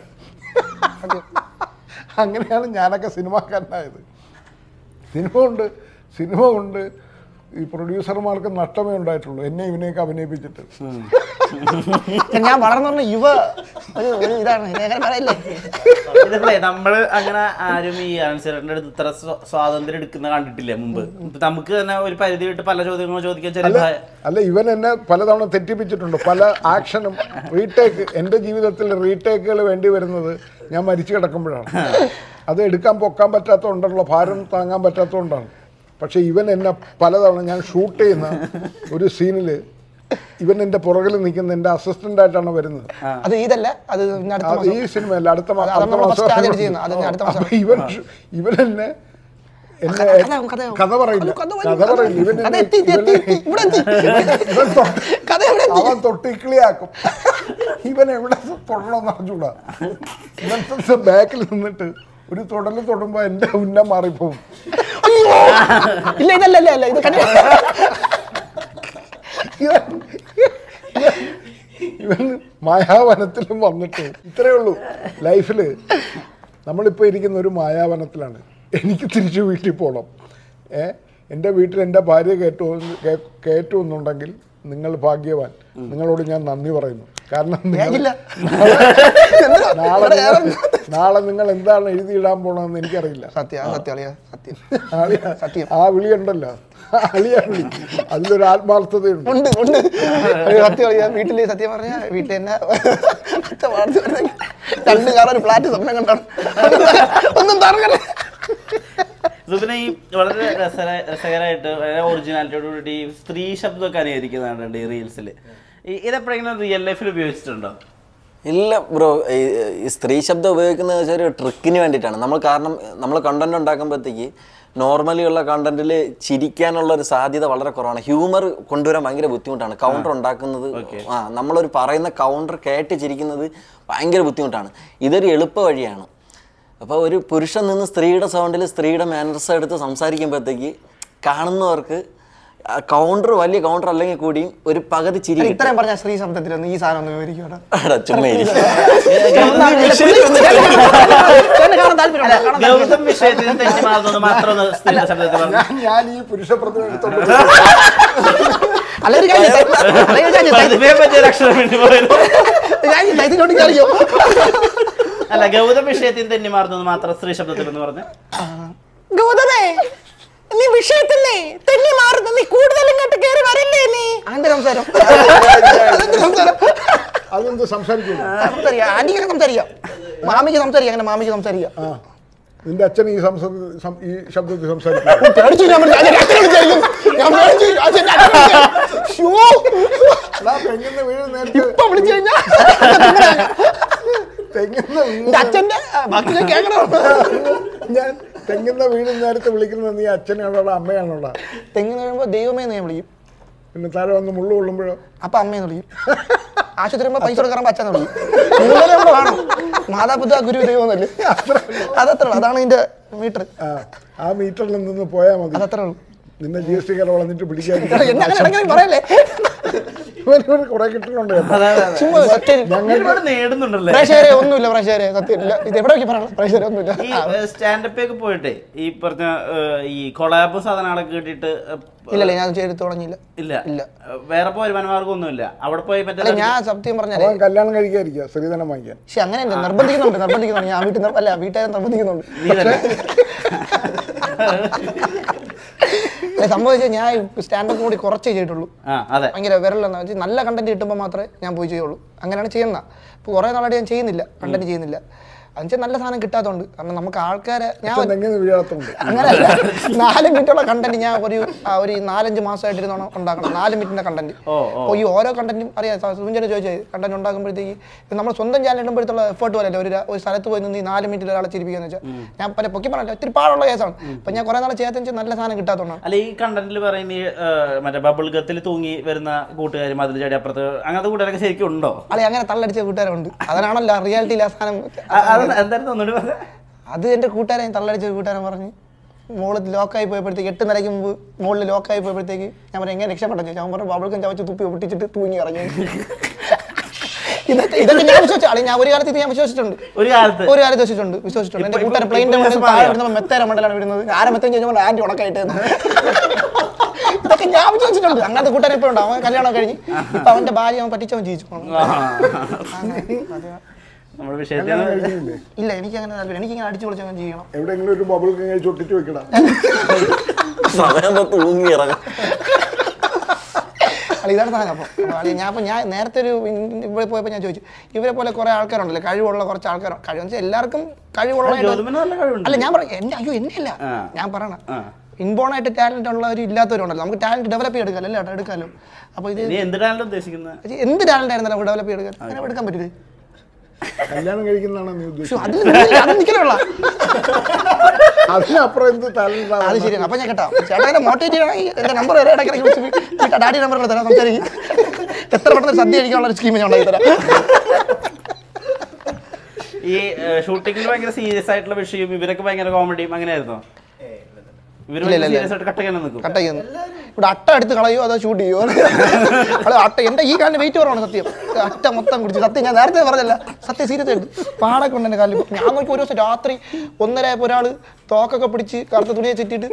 അങ്ങനെയാണ് ഞാനൊക്കെ സിനിമാക്കാരനായത് സിനിമ കൊണ്ട് സിനിമ കൊണ്ട് ഈ പ്രൊഡ്യൂസർമാർക്ക് നഷ്ടമേ ഉണ്ടായിട്ടുള്ളൂ എന്നെ ഇവനെയൊക്കെ അഭിനയിപ്പിച്ചിട്ട് ഞാൻ വളർന്നു പറഞ്ഞ യുവ ഒരു ഒരു ഇതാണ് ഞാൻ അങ്ങനെ പറയല്ലേ ഇതിപ്പോ നമ്മള് അങ്ങനെ ആരും ഈ ആൻസറിന്റെ അടുത്ത് ഇത്ര സ്വ- സ്വാതന്ത്ര്യം എടുക്കുന്ന കണ്ടിട്ടില്ല മുമ്പ് ഇപ്പൊ നമുക്ക് തന്നെ ഒരു പരിധി വിട്ട് പല ചോദ്യങ്ങളും ചോദിക്കാൻ ചെറിയ അല്ല ഭയ- അല്ല ഇവൻ എന്നെ പലതവണ തെറ്റിപ്പിച്ചിട്ടുണ്ട് പല ആക്ഷനും റീടേക്ക് എൻ്റെ ജീവിതത്തിൽ റീടേക്കുകൾ വേണ്ടി വരുന്നത് ഞാൻ മരിച്ചു കിടക്കുമ്പോഴാണ് അത് എടുക്കാൻ പൊക്കാൻ പറ്റാത്തതുകൊണ്ടുള്ള ഭാരം താങ്ങാൻ പറ്റാത്തതുകൊണ്ടാണ് പക്ഷേ ഇവൻ എന്നെ പലതവണ ഞാൻ ഷൂട്ട് ചെയ്യുന്ന ഒരു സീനിൽ ഇവൻ എൻ്റെ പുറകിൽ നിൽക്കുന്ന എൻ്റെ അസിസ്റ്റൻ്റ് ആയിട്ടാണ് വരുന്നത് അത് ഇതല്ല അത് ഇനി അടുത്ത അത് മാസം ഈ സിനിമയല്ല അടുത്ത മാ- അത് അടുത്ത നമ്മൾ മാസം first ആദ്യം ചെയ്യുന്നത്. അത് ഇനി അടുത്ത മാസം. അപ്പൊ ഇവൻ ഇവൻ എന്നെ എന്നെ കഥയാവും, കഥയാവും. കഥ പറയില്ല അത് കഥ കഥ പറയും, പറയില്ല ഇവൻ കഥ എന്നെ- എത്തി, എത്തി, ഇവനെ- എത്തി, ഇവിടെ എത്തി. ഇവൻ തൊട്ട് കഥ എവിടെ എത്തി? അവൻ തൊട്ടിക്കിളിയാക്കും ഇവൻ എവിടെ തൊടണമെന്ന് അറിഞ്ഞൂടാ ഇവൻ ബാക്കിൽ നിന്നിട്ട് ഒരു തൊടല് തൊടുമ്പോ എന്റെ ഉന്നം മാറിപ്പോവും അയ്യോ! ഇല്ല ഇതല്ല ഇല്ല ഇല്ല ഇത് കണ്ടു ഇവൻ ഇവൻ മായാവനത്തിലും വന്നിട്ട് ഇത്രയേ ഉള്ളൂ ലൈഫില് നമ്മളിപ്പോൾ ഇരിക്കുന്ന ഒരു മായാവനത്തിലാണ് എനിക്ക് തിരിച്ചു വീട്ടിൽ പോകണം ഏ എൻ്റെ വീട്ടിൽ എൻ്റെ ഭാര്യ കയറ്റു കയറ്റുമെന്നുണ്ടെങ്കിൽ നിങ്ങൾ ഭാഗ്യവാൻ നിങ്ങളോട് ഞാൻ നന്ദി പറയുന്നു കാരണം നിങ്ങൾ ഇല്ല. നാളെ നിങ്ങൾ നാളെ നിങ്ങൾ എന്താണ് എഴുതിയിടാൻ പോകണമെന്ന് എനിക്കറിയില്ല സത്യം ആ സത്യം അളിയാ സത്യം ആളിയാ, സത്യം. ആ വിളി ഉണ്ടല്ലോ അളിയാ വിളി അതിലൊരു ആത്മാർത്ഥതയുണ്ട് ഉണ്ട് ഉണ്ട് അയ്യോ, സത്യം അളിയാ വീട്ടില് സത്യം പറഞ്ഞ വീട്ടിൽ തന്നെ അച്ഛൻ വളർത്തി വരുന്നെങ്കിൽ രണ്ട് കാലം ഒരു ഫ്ലാറ്റ് സ്വപ്നം കണ്ടാണ് ഒന്നും തറങ്ങല്ലേ സുബിനെ ഈ വളരെ രസകര രസകരമായിട്ട് വളരെ ഒറിജിനാലിറ്റിയോട് കൂടി ഈ സ്ത്രീ ശബ്ദമൊക്കെ അനുകരിക്കുന്നുണ്ട് ഈ റീൽസിൽ ഇതെപ്പോഴെങ്കിലും റിയൽ ലൈഫിൽ ഉപയോഗിച്ചിട്ടുണ്ടോ ഇല്ല ബ്രോ ഈ സ്ത്രീ ശബ്ദം ഉപയോഗിക്കുന്നത് വെച്ചാൽ ഒരു ട്രിക്കിന് വേണ്ടിയിട്ടാണ് നമ്മൾ കാരണം നമ്മൾ കണ്ടന്റ് ഉണ്ടാക്കുമ്പോഴത്തേക്ക് നോർമലി ഉള്ള കണ്ടന്റിൽ ചിരിക്കാനുള്ള ഒരു സാധ്യത വളരെ കുറവാണ് ഹ്യൂമർ കൊണ്ടുവരാൻ ഭയങ്കര ബുദ്ധിമുട്ടാണ് കൗണ്ടർ ഉണ്ടാക്കുന്നത് ആ നമ്മളൊരു പറയുന്ന കൗണ്ടർ കേട്ട് ചിരിക്കുന്നത് ഭയങ്കര ബുദ്ധിമുട്ടാണ് ഇതൊരു എളുപ്പ വഴിയാണ് അപ്പോൾ ഒരു പുരുഷൻ നിന്ന് സ്ത്രീയുടെ സൗണ്ടിൽ സ്ത്രീയുടെ മാനർസ് എടുത്ത് സംസാരിക്കുമ്പോഴത്തേക്ക് കാണുന്നവർക്ക് കൗണ്ടർ വലിയ കൗണ്ടർ അല്ലെങ്കിൽ കൂടിയും ഒരു പകുതി ചിരി കിട്ടും. ഇത്രയും പറഞ്ഞ സ്ത്രീ ശബ്ദത്തിലൊന്നും ഈ സാധനം ഒന്നും വിവരിക്കും എടാ, ചുമ്മാ ഇരി. കാണാൻ താല്പര്യമുണ്ടോ? കാണാൻ ഗൗതം വിഷയത്തിൽ തെറ്റി മാറുന്നത് മാത്രം ഒന്ന് സ്ത്രീയുടെ ശബ്ദത്തിൽ പറഞ്ഞു ഞാൻ- ഞാൻ ഈ പുരുഷ പ്രതിമ എടുത്തോണ്ട് അല്ല ഒരു കാര്യം ചെയ്യ്. അല്ല ഒരു കാര്യം ചെയ്യ്. പ്രതിഭയെ പറ്റിയ ലക്ഷണം വേണ്ടി പറയുന്നു ഒരു കാര്യം ചെയ്യ്. ഇതിനോട് കാണിക്കോ അല്ല ഗൗതം വിഷയത്തിൽ തെന്നി മാറുന്നത് മാത്രം സ്ത്രീ ശബ്ദത്തിൽ എന്ന് പറഞ്ഞു ഗൗതമേ നീ വിഷയത്തില്ലേ തെന്നി മാറുന്നു നീ കൂടുതൽ ഇങ്ങോട്ട് കയറി വരില്ലേ നീ അതിന്റെ സംസാരം അതിന്റെ സംസാരം അതെന്ത് സംസാരിക്കുന്നു സംസാരിക്കാം ആന്റിക്ക് സംസാരിക്കാം മാമിക്ക് സംസാരിക്കാം അങ്ങനെ മാമിക്ക് സംസാരിക്കാം ആ നിന്റെ അച്ഛൻ ഈ സംസാര- സം- ഈ ശബ്ദത്തിൽ സംസാരിക്കുന്നു പേടിച്ചു ഞാൻ പറഞ്ഞു, അച്ഛനെ അച്ഛനെ വിളിച്ചായിരിക്കും. ഞാൻ പേടിച്ചു അച്ഛനെ അച്ഛനെ വിളിച്ചു. ശ്ശോ. എടാ, തെങ്ങിന്ന് വീഴുന്ന നേരത്ത് ഇപ്പൊ വിളിച്ചു കഴിഞ്ഞാ തെങ്ങിന്ന് എന്റെ വീഴുന്ന അച്ഛന്റെ ആ, ബാക്കി ഞാൻ കേൾക്കണം ഞാൻ തെങ്ങിന്ന് വീഴുന്ന നേരത്ത് വിളിക്കുന്നത് നീ അച്ഛനാണോടാ അമ്മയാണോടാ തെങ്ങിന് കഴിയുമ്പോ ദൈവമേ എന്ന് ഞാൻ വിളിക്കും പിന്നെ താഴെ വന്ന് മുള്ളു കൊള്ളുമ്പോഴോ അപ്പൊ അമ്മയെന്ന് വിളിക്കും ആശുപത്രി വരുമ്പോ പൈസ കൊടുക്കാൻ അച്ഛന്ന് വിളിക്കും മൂന്നര നമ്മൾ വേണം മാതാപിതാ ഗുരു ദൈവം എന്നല്ലേ അതത്ര ഉള്ളു അതാണ് ഇതിന്റെ മീറ്റർ ആ ആ മീറ്ററിൽ നിന്ന് പോയാൽ മതി അതത്ര ഉള്ളു നിന്നെ ജി എസ് ടി കട വളഞ്ഞിട്ട് പിടിക്കാൻ എന്നെ അങ്ങനെ ഇടയ്ക്കിടയ്ക്ക് പറയല്ലേ ഇവന് കുറെ കിട്ടുന്നുണ്ട് കേട്ടോ. ചുമ്മാ സത്യം ഒരുപാട് നേടുന്നുണ്ടല്ലേ പ്രേക്ഷകരെ ഒന്നുമില്ല പ്രേക്ഷകരെ സത്യം ഇല്ല ഇത് എവിടെ വെക്കി പറയണം പ്രേക്ഷകരെ ഒന്നുമില്ല ഈ സ്റ്റാൻഡപ്പ് ഒക്കെ പോയിട്ടേ ഈ പറഞ്ഞ ഏഹ്, ഈ കൊളാബ് സാധനങ്ങളൊക്കെ കിട്ടിയിട്ട് ഇല്ലല്ല ഞാൻ ചെയ്ത് തുടങ്ങിയില്ല ഇല്ല ഇല്ല. ഏഹ്, വേറെ പോയി വരുമാനമാർഗം ഒന്നുമില്ല അവിടെ പോയി അല്ല മറ്റേ ഞാൻ സത്യം പറഞ്ഞാലേ അവൻ കല്യാണം കഴിക്കാതിരിക്കുക സ്ത്രീധനം വാങ്ങിക്കാൻ പക്ഷെ അങ്ങനെയല്ല നിർബന്ധിക്കുന്നുണ്ട് നിർബന്ധിക്കുന്നുണ്ട് ഞാൻ വീട്ടിൽ നിന്ന് അല്ല വീട്ടുകാരെ നിർബന്ധിക്കുന്നുണ്ട് നീ തന്നെ അല്ല, സംഭവിച്ചാൽ ഞാൻ സ്റ്റാൻഡപ്പ് കൂടി കുറച്ചേ ചെയ്തിട്ടുള്ളൂ ആ അതെ ഭയങ്കര വിരലെന്ന് വെച്ചാൽ നല്ല കണ്ടന്റ് കിട്ടുമ്പോൾ മാത്രമേ ഞാൻ പോയി ചെയ്യുള്ളൂ അങ്ങനെയാണ് ചെയ്യുന്നത് ഇപ്പോൾ കുറേ നാളായിട്ട് ഞാൻ ചെയ്യുന്നില്ല കണ്ടന്റ് ചെയ്യുന്നില്ല എന്നുവെച്ചാൽ നല്ല സാധനം കിട്ടാത്തതുകൊണ്ട് കാരണം നമുക്ക് ആൾക്കാരെ ഞാൻ അച്ഛൻ തെങ്ങിന്ന് വീഴാത്തുണ്ട് അങ്ങനെയല്ല നാല് മിനിറ്റുള്ള കണ്ടന്റ് ഞാൻ ഒരു ആ, ഒരു നാലഞ്ച് മാസമായിട്ടിരുന്നോണം ഉണ്ടാക്കണം നാല് മിനിറ്റിന്റെ കണ്ടന്റ് ഓ, ഓ. അപ്പോൾ ഈ ഓരോ കണ്ടന്റും അറിയാം സൂചന ചോദിച്ചത് കണ്ടന്റ് ഉണ്ടാക്കുമ്പോഴത്തേക്ക് ഇത് നമ്മൾ സ്വന്തം ചാനൽ ഇടുമ്പോഴത്തുള്ള എഫേർട്ട് പോലല്ലേ ഒരു ര- ഒരു സ്ഥലത്ത് പോയി നിന്ന് ഈ നാല് മിനിറ്റിൽ ഒരാളെ ചിരിപ്പിക്കാന്ന് വെച്ചാൽ ഞാൻ പല പൊക്കി പറഞ്ഞില്ല ഒത്തിരി പാടുള്ള കേസാണ് അപ്പം ഞാൻ കുറേ നാളെ ചെയ്യാത്ത വെച്ചാൽ നല്ല സാധനം കിട്ടാത്തതുകൊണ്ടാണ് അല്ല ഈ കണ്ടന്റിൽ പറയുന്ന ഈ ഏഹ്, മറ്റേ ബബിൾ ഗത്തിൽ തൂങ്ങി വരുന്ന കൂട്ടുകാരും അതിൽ ചാടി അപ്പുറത്ത് അങ്ങനത്തെ കൂട്ടുകാരൊക്കെ ശരിക്കും ഉണ്ടോ അല്ലെ അങ്ങനെ തള്ളടിച്ച കൂട്ടുകാരുണ്ട് അതിനാണല്ലോ റിയാലിറ്റിയിൽ ആ സാധനം അ- അത് എന്തായിരുന്നു ഒന്നുകൂടി പറഞ്ഞേ അത് എൻ്റെ കൂട്ടുകാരൻ തള്ളടിച്ച കൂട്ടുകാരൻ പറഞ്ഞ് മോളിൽ ലോക്കായി പോയപ്പോഴത്തേക്ക് എട്ട് നിലയ്ക്ക് മുമ്പ് മുകളിൽ ലോക്കായി പോയപ്പോഴത്തേക്ക് ഞാൻ പറഞ്ഞു എങ്ങനെ രക്ഷപ്പെട്ടു ചോദിച്ചു അവൻ പറഞ്ഞു ബബിൾക്കും ചവച്ച് തുപ്പി ഒട്ടിച്ചിട്ട് തൂങ്ങി ഇറങ്ങി ഇതൊക്കെ ഇതൊക്കെ ഞാൻ വിശ്വസിച്ചു അല്ലെങ്കിൽ ഞാൻ ഒരു കാലത്ത് ഇത് ഞാൻ വിശ്വസിച്ചിട്ടുണ്ട് ഒരു കാലത്ത് ഒരു കാലത്ത് വിശ്വസിച്ചിട്ടുണ്ട് വിശ്വസിച്ചിട്ടുണ്ട് എന്റെ ഇപ്പൊ- കൂട്ടുകാരൻ ഇപ്പൊ- പ്ലെയിൻ്റെ ഇപ്പൊ മുകളിൽ മാറിയോ? താഴെ വിടുന്നപ്പോൾ മെത്തേര മണ്ടലാണ് വിടുന്നത് ആരെ മെത്തേം ചോദിച്ചപ്പോൾ ആൻറ്റി ഉണക്കായിട്ട് ഇതൊക്കെ ഞാൻ വിശ്വസിച്ചിട്ടുണ്ട് അങ്ങനത്തെ കൂട്ടുകാരൻ ഇപ്പൊ ഉണ്ട് അവൻ കല്യാണം കഴിഞ്ഞ് ഇപ്പൊ അവന്റെ ഭാര്യ അവൻ പറ്റിച്ചവൻ ജീവിച്ചു നമ്മുടെ വിഷയത്തിൽ കല്യാണം കഴിക്കുന്നില്ലേ ഇല്ല എനിക്ക് അങ്ങനെ താല്പര്യം എനിക്ക് ഇങ്ങനെ അടിച്ചു പൊളിച്ചവൻ ചെയ്യണം എവിടെയെങ്കിലും ഒരു ബബിൾ കഴിച്ച് ഒട്ടിച്ച് വെക്കണം സമയം തൂങ്ങി ഇറങ്ങും അല്ല ഇതാണ് സാധനം അപ്പം അപ്പോൾ അളിയ ഞാൻ അപ്പം ഞാൻ നേരത്തെ ഒരു ഇൻ- ഇവിടെ പോയപ്പോൾ ഞാൻ ചോദിച്ചു ഇവരെ പോലെ കുറേ ആൾക്കാരുണ്ടല്ലോ കഴിവുള്ള കുറച്ച് ആൾക്കാർ കഴിവെന്ന് വെച്ചാൽ എല്ലാവർക്കും കഴിവുള്ള ജ്യോതിമന് നല്ല കഴിവുണ്ട് അല്ല ഞാൻ പറയും എന്നെ അയ്യോ എന്നെ അല്ല ആ. ഞാൻ പറയണം ആ. ഇൻബോൺ ആയിട്ട് ടാലന്റ് ഉള്ളവർ ഇല്ലാത്തവരുണ്ടല്ലോ നമുക്ക് ടാലന്റ് ഡെവലപ്പ് ചെയ്തെടുക്കാം അല്ലേ എടുക്കാമല്ലോ അപ്പോൾ ഇത് നീ എന്ത് ടാലന്റ് ഉദ്ദേശിക്കുന്നത് ഇത് എന്ത് ടാലന്റ് ആയിരുന്നു നമുക്ക് ഡെവലപ്പ് ചെയ്തെടുക്കാൻ അങ്ങനെ എടുക്കാൻ പറ്റില്ല കല്യാണം കഴിക്കുന്നതാണ് നീ പക്ഷെ ഉദ്ദേശിച്ചത് അതിൽ അത് നിൽക്കലുള്ള അതിനപ്പുറം എന്ത് താല്പര്യം അത് ശരിയാണ് അപ്പം ഞാൻ കേട്ടോ ചേട്ടനെ മോട്ടിവേറ്റ് ചെയ്യണമെങ്കിൽ എൻ്റെ നമ്പർ വരെ ഇടയ്ക്കിടയ്ക്ക് വിളിച്ച് ഡാഡി നമ്പർ തരാം സംസാരിക്കും എത്ര പെട്ടെന്ന് സദ്യ കഴിക്കാനുള്ള ഒരു സ്കീം ഞാൻ ഉണ്ടാക്കി തരാം ഈ ഷൂട്ടിങ്ങിൽ ഭയങ്കര സീരിയസ് ആയിട്ടുള്ള വിഷയം ഇവരൊക്കെ ഭയങ്കര കോമഡിയും അങ്ങനെയായിരുന്നോ ഇവര് ഇല്ല, ഇല്ല, സീരിയസ് ആയിട്ട് കട്ടങ്ങനെ നിൽക്കും കട്ടായി ഇവിടെ അട്ട എടുത്ത് കളയോ അതോ ഷൂട്ട് ചെയ്യോ അല്ല അട്ട എൻ്റെ ഈ കാലിന് വെയിറ്റ് കുറവാണ് സത്യം അട്ട മൊത്തം കുടിച്ച് സത്യം ഞാൻ നേരത്തെ പറഞ്ഞല്ല സത്യം സീരിയസ് ആയിട്ട് പാടൊക്കെ ഉണ്ട് എൻ്റെ കാലിൽ ഞാൻ നോക്കി ഒരു ദിവസം രാത്രി ഒന്നര ആയപ്പോൾ ഒരാൾ തോക്കൊക്കെ പിടിച്ച് കറുത്ത തുണിയെ ചുറ്റിയിട്ട്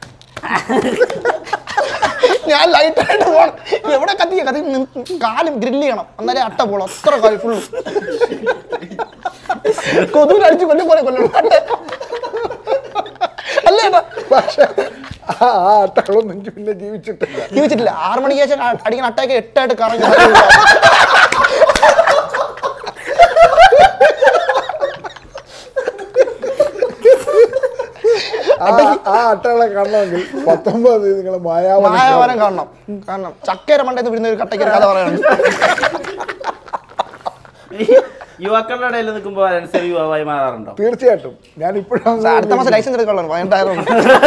ഞാൻ ലൈറ്റായിട്ട് പോകണം എവിടെ കത്തിയ കത്തി നി- കാലും ഗ്രില്ല് ചെയ്യണം എന്നാലേ അട്ട പോകണം അത്ര കാലം ഫുള്ള് കൊതുവിനടിച്ച് കൊല്ലും പോലെ കൊല്ലണം അട്ട. അല്ലേ ഏട്ടാ? പക്ഷെ ആ ആ അട്ടകളൊന്നും പിന്നെ ജീവിച്ചിട്ടില്ല ജീവിച്ചിട്ടില്ല ആറ് മണിക്ക് ശേഷം അ- അടിക്കുന്ന അട്ടയൊക്കെ എട്ടായിട്ട് കറങ്ങി ആ ആ അട്ടകളെ കാണണമെങ്കിൽ പത്തൊമ്പത് തീയതി നിങ്ങൾ മായാവനം മായാവനം കാണണം കാരണം ചക്കേര മണ്ടേന്ന് വിടുന്ന ഒരു കട്ടയ്ക്ക് ഒരു കഥ പറയാനുണ്ട് ഈ യുവാക്കളുടെ ഇടയിൽ നിൽക്കുമ്പോൾ അനുസരിച്ച് യുവാവായി മാറാറുണ്ടോ തീർച്ചയായിട്ടും ഞാൻ ഇപ്പോഴാണ് അടുത്ത മാസം ലൈസൻസ് എടുക്കാനുള്ളൂ വയനാട്ടായിരുന്നു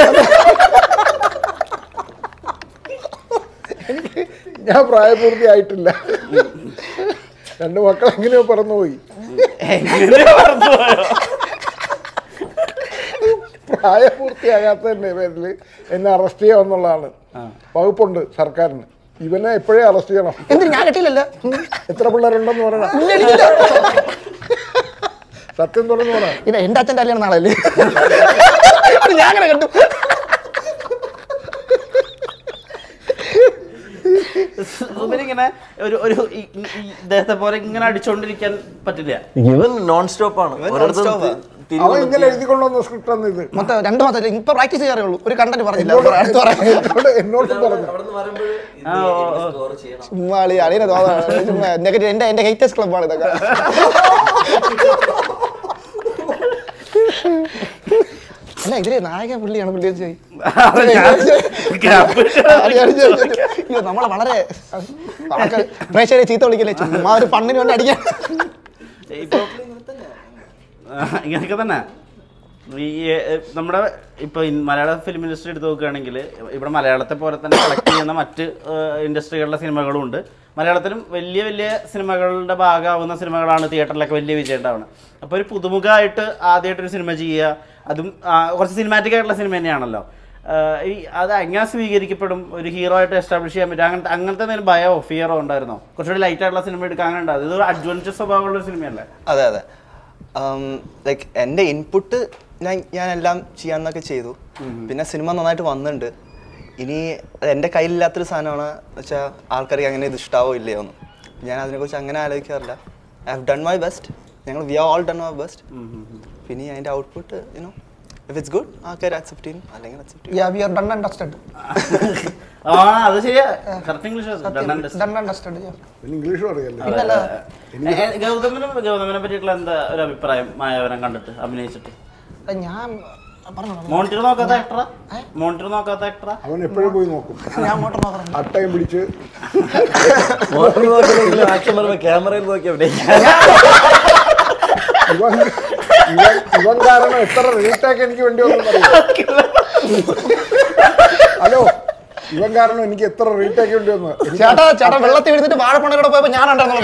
ഞാൻ പ്രായപൂർത്തിയായിട്ടില്ല രണ്ട് മക്കൾ എങ്ങനെയോ പറന്നുപോയി എങ്ങനെ മറന്നുപോയോ? പ്രായപൂർത്തിയാകാത്തതിന്റെ പേരിൽ എന്നെ അറസ്റ്റ് ചെയ്യാമെന്നുള്ളതാണ് വകുപ്പുണ്ട് സർക്കാരിന് ഇവനെ എപ്പോഴേ അറസ്റ്റ് ചെയ്യണം എന്തിന് ഞാൻ കെട്ടിയില്ലല്ല എത്ര പിള്ളേരുണ്ടെന്ന് പറയണം സത്യം തുറന്നു പറ ഇല്ല എന്റെ അച്ഛൻ്റെ കല്യാണം നാളല്ലേ ഞാൻ അങ്ങനെ കണ്ടു സുബിനിങ്ങനെ ഒരു ഒരു ഈ- ഈ- ഈ ഇദ്ദേഹത്തെ പോലെ ഇങ്ങനെ അടിച്ചോണ്ടിരിക്കാൻ പറ്റില്ല ഇവൻ നോൺ സ്റ്റോപ്പ് ആണ് ഇവൻ ഒരിടത്തും non-stop ആ. തി- തിരിവ് അവൻ ഇന്നലെ എഴുതി കൊണ്ടുവന്ന സ്ക്രിപ്റ്റ് ആണ് ഇത് മൊത്തം രണ്ട് മാസം ഇപ്പൊ പ്രാക്ടീസ് ചെയ്യാറേ ഉള്ളൂ ഒരു കണ്ടന്റ് പറഞ്ഞില്ല എന്നോട് അടുത്ത് പറയാം എന്നോട് എന്നോട് പറഞ്ഞു അവിടുന്ന് വരുമ്പോഴ് ഇത് ആ, ഓ, ഓ. score ചെയ്യണം. ചുമ്മാ അളി അളിയനെ തോന്നാണ് ചുമ്മാ നെഗറ്റീവ് എന്റെ എന്റെ ഹേറ്റേഴ്സ് ക്ലബ്ബാണ് ഇതൊക്കെ അല്ല ഇതിലെ നായകൻ പുള്ളിയാണ് പുള്ളി എന്ന് ചോദി. അത് ഞാൻ ചോദിച്ചത്. അയ്യോ, നമ്മളെ വളരെ ആൾക്കാര് പ്രേക്ഷകരെ ചീത്ത വിളിക്കല്ലേ ചുമ്മാ ഒരു പണ്ണിന് വേണ്ടി അടിക്കാൻ ഇപ്പൊ ഇങ്ങനെയൊക്കെ തന്നെ ഈ ഏഹ്, നമ്മുടെ ഇപ്പൊ ഇൻ- മലയാള ഫിലിം ഇൻഡസ്ട്രി എടുത്ത് നോക്കുകയാണെങ്കിൽ ഇവിടെ മലയാളത്തെ പോലെ തന്നെ കളക്ട് ചെയ്യുന്ന മറ്റ് ഏഹ്, ഇൻഡസ്ട്രികളിലെ സിനിമകളും ഉണ്ട് മലയാളത്തിലും വലിയ വലിയ സിനിമകളുടെ ഭാഗമാവുന്ന സിനിമകളാണ് തിയേറ്ററിലൊക്കെ വലിയ വിജയം ഉണ്ടാവുന്നത് അപ്പോൾ ഒരു പുതുമുഖമായിട്ട് ആദ്യമായിട്ടൊരു സിനിമ ചെയ്യുക അതും ആ, കുറച്ച് സിനിമാറ്റിക് ആയിട്ടുള്ള സിനിമ തന്നെയാണല്ലോ ആഹ്, ഈ അത് എങ്ങനെ സ്വീകരിക്കപ്പെടും ഒരു ഹീറോ ആയിട്ട് എസ്റ്റാബ്ലിഷ് ചെയ്യാൻ പറ്റും അങ്ങനത്തെ അങ്ങനത്തെ എന്തെങ്കിലും ഭയോ ഫിയറോ ഉണ്ടായിരുന്നോ കുറച്ചുകൂടി ലൈറ്റ് ആയിട്ടുള്ള സിനിമ എടുക്കാൻ അങ്ങനെ ഉണ്ടാവും ഇതൊരു അഡ്വഞ്ചർ സ്വഭാവമുള്ള ഒരു സിനിമയല്ലേ അതെ അതെ ലൈക്ക് എൻ്റെ ഇൻപുട്ട് ഞാൻ ഞാൻ എല്ലാം ചെയ്യാന്നൊക്കെ ചെയ്തു പിന്നെ സിനിമ നന്നായിട്ട് വന്നിട്ടുണ്ട് ഇനി അത് എൻ്റെ കയ്യിലില്ലാത്തൊരു സാധനമാണ് വെച്ചാൽ ആൾക്കാർക്ക് അങ്ങനെ ഇത് ഇഷ്ടാവോ ഇല്ലയോ എന്ന് ഞാൻ അതിനെക്കുറിച്ച് അങ്ങനെ ആലോചിക്കാറില്ല I have done my best ഞങ്ങൾ we are all done my best പിന്നെ അതിൻ്റെ output you know if it's good ആൾക്കാർ അക്സെപ്റ്റ് ചെയ്യും അല്ലെങ്കിൽ അക്സെപ്റ്റ് ചെയ്യും Yeah, we are done and dusted. ആ അത് ശരിയാ correct English Done and dusted, yeah. പിന്നെ ഇംഗ്ലീഷും അറിയാലോ പിന്നല്ല, ഗൗതമിനും ഗൗതമിനെ പറ്റിയിട്ടുള്ള എന്താ ഒരു അഭിപ്രായം മായവനം കണ്ടിട്ട് അഭിനയിച്ചിട്ട് അത് ഞാൻ പറഞ്ഞോ മോണിറ്റർ നോക്കാത്ത ആക്ടറാ മോണിറ്റർ നോക്കാത്ത ആക്ടറാ അവൻ എപ്പോഴും പോയി നോക്കും ഞാൻ മോട്ടർ നോക്കണം അട്ടയും പിടിച്ച് മോട്ടർ നോക്കണമെങ്കിലും ആക്ഷൻ പറയുമ്പോൾ ക്യാമറയിൽ നോക്കി അവിടെ ഇവൻ ഇവൻ ഇവൻ കാരണം എത്ര റീടാക്ക് എനിക്ക് വേണ്ടി വന്നു ഹലോ ഇവൻ കാരണം എനിക്ക് എത്ര റീടാക്ക് വേണ്ടി വന്നു എനിക്ക് ചേട്ടാ ചേട്ടാ വെള്ളത്തിൽ വീഴ്ന്നിട്ട് വാഴപ്പണയുടെ പോയപ്പോ ഞാനുണ്ടായിരുന്നു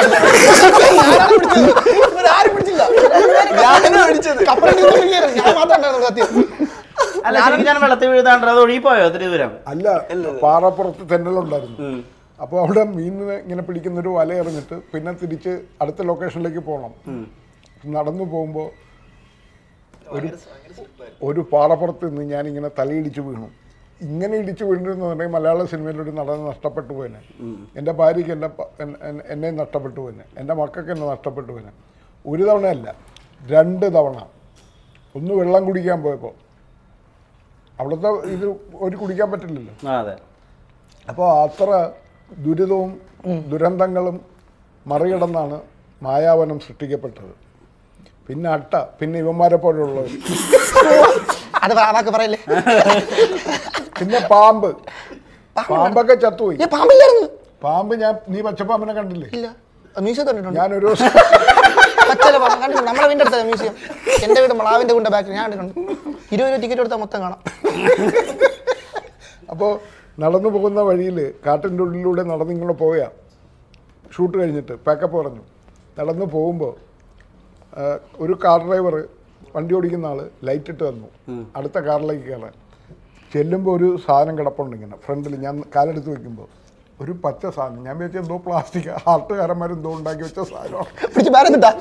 ആരും പിടിച്ചില്ല ഞാനാ പിടിച്ചത്. കപ്പലിൽ നിന്ന് വീഴുകയായിരുന്നു. ഞാൻ മാത്രം ഉണ്ടായിരുന്നു സത്യം അല്ല ശരിക്കും ഞാൻ വെള്ളത്തിൽ വീഴുതാണ്ട് അത് ഒഴുകി പോയോ ഒത്തിരി ദൂരം അല്ല പാറപ്പുറത്ത് തെന്നലുണ്ടായിരുന്നു അപ്പോൾ അവിടെ മീനിനെ ഇങ്ങനെ പിടിക്കുന്നൊരു വല എറിഞ്ഞിട്ട് പിന്നെ തിരിച്ച് അടുത്ത ലൊക്കേഷനിലേക്ക് പോകണം നടന്നു പോകുമ്പോൾ ഒരു ഒരു പാറപ്പുറത്ത് നിന്ന് ഞാനിങ്ങനെ തലയിടിച്ച് വീണു ഇങ്ങനെ ഇടിച്ച് വീണിരുന്നുണ്ടെങ്കിൽ മലയാള സിനിമയിൽ ഒരു നടൻ നഷ്ടപ്പെട്ടു പോയനെ എൻ്റെ ഭാര്യയ്ക്ക് എൻ്റെ പ- എൻ- എൻ- എന്നെ നഷ്ടപ്പെട്ടു പോയനെ എൻ്റെ മക്കൾക്ക് എന്നെ നഷ്ടപ്പെട്ടു പോയനെ ഒരു തവണയല്ല രണ്ട് തവണ ഒന്ന് വെള്ളം കുടിക്കാൻ പോയപ്പോൾ അവിടുത്തെ ഇത് ഒരു കുടിക്കാൻ പറ്റില്ലല്ലോ ആ, അതെ അപ്പോൾ അത്ര ദുരിതവും ദുരന്തങ്ങളും മറികടന്നാണ് മായാവനം സൃഷ്ടിക്കപ്പെട്ടത് പിന്നെ അട്ട പിന്നെ ഇവന്മാരെ പോലുള്ളവർ അത് പറ- വാക്ക് പറയല്ലേ പിന്നെ പാമ്പ് പാമ്പൊക്കെ ചത്തുപോയി ഞാൻ പാമ്പില്ലായിരുന്നു പാമ്പ് ഞാൻ നീ പച്ചപ്പാമ്പിനെ കണ്ടില്ലേ ഇല്ല മ്യൂസിയം കണ്ടിട്ടുണ്ട് ഞാനൊരു ദിവസം പച്ചല പാമ്പ് കണ്ടിട്ടുണ്ട് നമ്മളെ വീടിന്റെ അടുത്ത മ്യൂസിയം എന്റെ വീട് മളാവിന്റെ വീടിന്റെ ബാക്കിൽ ഞാൻ കണ്ടിട്ടുണ്ട് ഇരുപത് രൂപ ടിക്കറ്റ് കൊടുത്താൽ മൊത്തം കാണാം അപ്പോൾ നടന്നു പോകുന്ന വഴിയിൽ കാട്ടിൻ്റെ ഉള്ളിലൂടെ നടന്നിങ്ങനെ പോയാ ഷൂട്ട് കഴിഞ്ഞിട്ട് പാക്കപ്പ് പറഞ്ഞു നടന്നു പോകുമ്പോൾ ഒരു കാർ ഡ്രൈവർ വണ്ടി ഓടിക്കുന്ന ആൾ ലൈറ്റ് ഇട്ട് തന്നു അടുത്ത കാറിലേക്ക് കയറാൻ ചെല്ലുമ്പോൾ ഒരു സാധനം കിടപ്പുണ്ട് ഇങ്ങനെ ഫ്രണ്ടിൽ ഞാൻ കാലെടുത്ത് വെക്കുമ്പോൾ ഒരു പച്ച സാധനം ഞാൻ വിചാരിച്ച എന്തോ പ്ലാസ്റ്റിക് ആർട്ടുകാരന്മാരെന്തോ ഉണ്ടാക്കി വെച്ച സാധനമാണ് പിടിച്ച് ബാരം കിട്ടാ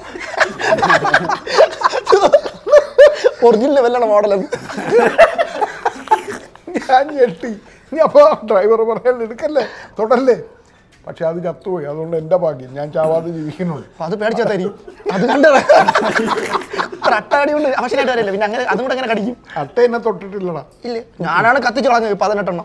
ഒറിജിനൽ വല്ലാണ് മോഡലത് ഞാൻ ഞെട്ടി ഇനി അപ്പോൾ ഡ്രൈവർ പറയാൻ എടുക്കല്ലേ തൊടല്ലേ പക്ഷെ അത് ചത്തുപോയി അതുകൊണ്ട് എൻ്റെ ഭാഗ്യം ഞാൻ ചാവാതെ ജീവിക്കുന്നുള്ളൂ അപ്പൊ അത് പേടിച്ചാത്തായിരിക്കും അത് കണ്ട അട്ടാടി കൊണ്ട് അവശനായിട്ട് വരില്ല പിന്നെ അങ്ങനെ അതും കൂടെ അങ്ങനെ കടിക്കും അട്ട എന്നെ തൊട്ടിട്ടില്ലടാ ഇല്ല ഞാനാണ് കത്തിച്ച് കളഞ്ഞത് പതിനെട്ടെണ്ണം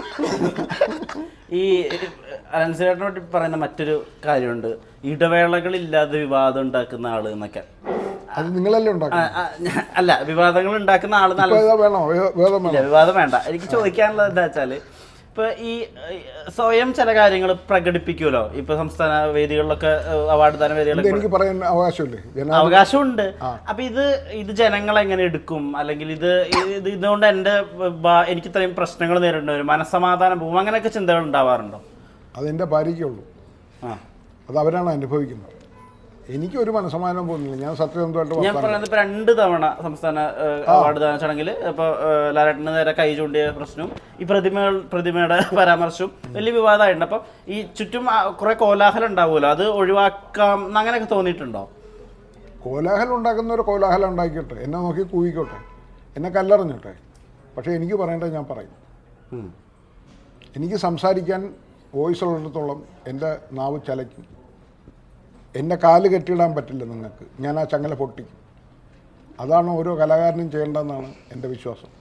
ഈ അനൻസേട്ടനോട് പറയുന്ന മറ്റൊരു കാര്യമുണ്ട് ഇടവേളകളില്ലാതെ വിവാദം ഉണ്ടാക്കുന്ന ആള് എന്നൊക്കെ അത് നിങ്ങളല്ലേ ആ, ഉണ്ടാക്കുന്നത് ആ, ഞാൻ- അല്ല വിവാദങ്ങൾ ഉണ്ടാക്കുന്ന ആള് നല്ല ഇപ്പൊ ഏതാ വേണോ വേ- വേദം ഇല്ല വേണോ വിവാദം വേണ്ട എനിക്ക് ചോദിക്കാനുള്ളത് എന്താ വെച്ചാല് ഇപ്പൊ ഈ ഏഹ്, സ്വയം ചില കാര്യങ്ങൾ പ്രകടിപ്പിക്കുമല്ലോ ഇപ്പൊ സംസ്ഥാന വേദികളിലൊക്കെ അവാർഡ് ദാന ഇത് വേദികളൊക്കെ എനിക്ക് പറയാൻ അവകാശമില്ലേ ജനാ അവകാശമുണ്ട് അപ്പൊ ഇത് ഇത് ജനങ്ങൾ എങ്ങനെ എടുക്കും അല്ലെങ്കിൽ ഇത് ഇത് ഇതുകൊണ്ട് എന്റെ ബ- എനിക്ക് ഇത്രയും പ്രശ്നങ്ങൾ നേരിടേണ്ടി വരും മനസ്സമാധാനം പോകും അങ്ങനെയൊക്കെ ചിന്തകൾ ഉണ്ടാവാറുണ്ടോ അതെൻ്റെ ഭാര്യയ്ക്കേ ഉള്ളൂ ആ അത് അവരാണ് അനുഭവിക്കുന്നത് എനിക്ക് ഒരു മനസ്സമാനം പോകുന്നില്ല ഞാൻ സത്യസന്ധമായിട്ട് ഞാൻ വർത്താനം പറയുന്നത് ഇപ്പൊ രണ്ട് തവണ സംസ്ഥാന ഏഹ്, അവാർഡ് ദാന ചടങ്ങിൽ ഇപ്പൊ ഏഹ്, ലാലേട്ടന് നേരെ കൈ ചൂണ്ടിയ പ്രശ്നവും ഈ പ്രതിമകൾ പ്രതിമയുടെ പരാമർശവും വലിയ വിവാദമായിട്ടുണ്ട് അപ്പൊ ഈ ചുറ്റും ആ, കുറെ കോലാഹലം ഉണ്ടാവുമല്ലോ അത് ഒഴിവാക്കാം എന്ന് അങ്ങനെയൊക്കെ തോന്നിയിട്ടുണ്ടോ കോലാഹലം ഉണ്ടാക്കുന്നവർ കോലാഹലം ഉണ്ടാക്കിയിട്ട് എന്നെ നോക്കി കൂവിക്കോട്ടെ എന്നെ കല്ലെറിഞ്ഞോട്ടെ പക്ഷേ എനിക്ക് പറയേണ്ടത് ഞാൻ പറയും എനിക്ക് സംസാരിക്കാൻ വോയിസ് ഉള്ളിടത്തോളം എൻ്റെ നാവ് ചലയ്ക്കും എൻ്റെ കാല് കെട്ടിയിടാൻ പറ്റില്ല നിങ്ങൾക്ക് ഞാൻ ആ ചങ്ങല പൊട്ടിക്കും അതാണ് ഓരോ കലാകാരനും ചെയ്യേണ്ടതെന്നാണ് എൻ്റെ വിശ്വാസം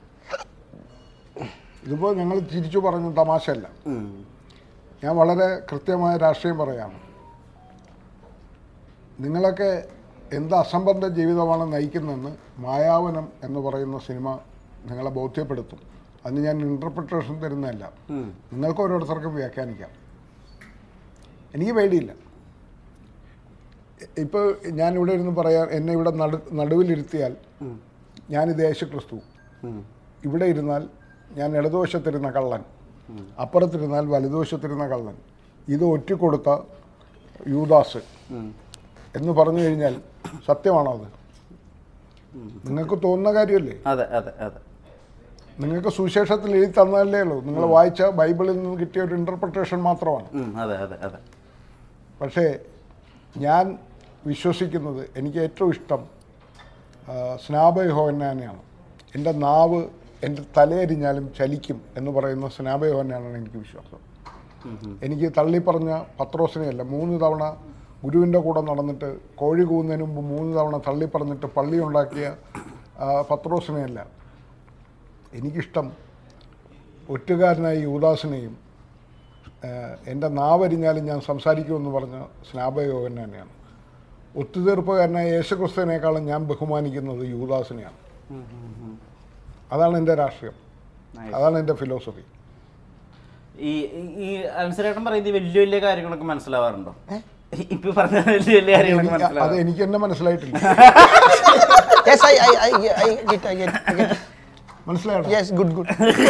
ഇതിപ്പോൾ ഞങ്ങൾ ചിരിച്ചു പറഞ്ഞു തമാശയല്ല ഞാൻ വളരെ കൃത്യമായ രാഷ്ട്രീയം പറയാം നിങ്ങളൊക്കെ എന്ത് അസംബന്ധ ജീവിതമാണ് നയിക്കുന്നതെന്ന് മായാവനം എന്ന് പറയുന്ന സിനിമ നിങ്ങളെ ബോധ്യപ്പെടുത്തും അതിന് ഞാൻ ഇൻ്റർപ്രിട്ടേഷൻ തരുന്നതല്ല നിങ്ങൾക്ക് ഓരോരുത്തർക്കും വ്യാഖ്യാനിക്കാം എനിക്ക് പേടിയില്ല ഇപ്പോൾ ഞാൻ ഇവിടെ ഇരുന്ന് പറയാൻ എന്നെ ഇവിടെ നടു നടുവിലിരുത്തിയാൽ ഞാനിത് യേശു ക്രിസ്തു ഇവിടെ ഇരുന്നാൽ ഞാൻ ഇടതുവശത്തിരുന്ന കള്ളൻ അപ്പുറത്തിരുന്നാൽ വലതുവശത്തിരുന്ന കള്ളൻ ഇത് ഒറ്റിക്കൊടുത്ത യൂദാസ് എന്ന് പറഞ്ഞു കഴിഞ്ഞാൽ സത്യമാണോ അത് നിങ്ങൾക്ക് തോന്നുന്ന കാര്യമല്ലേ അതെ അതെ അതെ നിങ്ങൾക്ക് സുവിശേഷത്തിൽ എഴുതി തന്നതല്ലേ ഉള്ളൂ നിങ്ങൾ വായിച്ച ബൈബിളിൽ നിന്ന് കിട്ടിയ ഒരു ഇൻ്റർപ്രിട്ടേഷൻ മാത്രമാണ് ഉം, അതെ അതെ അതെ പക്ഷേ ഞാൻ വിശ്വസിക്കുന്നത് എനിക്ക് ഏറ്റവും ഇഷ്ടം സ്നാപയഹോന്നാനെയാണ് എൻ്റെ നാവ് എൻ്റെ തലയരിഞ്ഞാലും ചലിക്കും എന്ന് പറയുന്ന സ്നാപയഹോന്നാണ് എനിക്ക് വിശ്വാസം എനിക്ക് തള്ളിപ്പറഞ്ഞ പത്രോസിനെയല്ല മൂന്ന് തവണ ഗുരുവിൻ്റെ കൂടെ നടന്നിട്ട് കോഴി കൂവുന്നതിന് മുമ്പ് മൂന്ന് തവണ തള്ളിപ്പറഞ്ഞിട്ട് പള്ളി ഉണ്ടാക്കിയ ആ, പത്രോസിനെയല്ല എനിക്കിഷ്ടം ഒറ്റുകാരനായ യൂദാസിനെയും ഏഹ് എൻ്റെ നാവരിഞ്ഞാലും ഞാൻ സംസാരിക്കുമെന്ന് പറഞ്ഞ സ്നാപയോഗൻ തന്നെയാണ് ഒത്തുതീർപ്പുകാരനായ യേശുക്രിസ്തുവിനേക്കാളും ഞാൻ ബഹുമാനിക്കുന്നത് യൂദാസിനെയാണ് അതാണ് എൻ്റെ രാഷ്ട്രീയം അതാണ് എൻ്റെ ഫിലോസഫി ഈ ഈ- ഈ അനുസരേട്ടൻ പറയുന്നത് ഈ വലിയ വലിയ കാര്യങ്ങളൊക്കെ മനസ്സിലാവാറുണ്ടോ ഇപ്പൊ പറഞ്ഞ വലിയ വലിയ കാര്യങ്ങളൊക്കെ അത് മനസ്സിലാവാറുണ്ടോ എനിക്ക് തന്നെ മനസ്സിലായിട്ടില്ല Yes, I, I, I, I get, I get, I get. മനസ്സിലായോ Yes, good, good.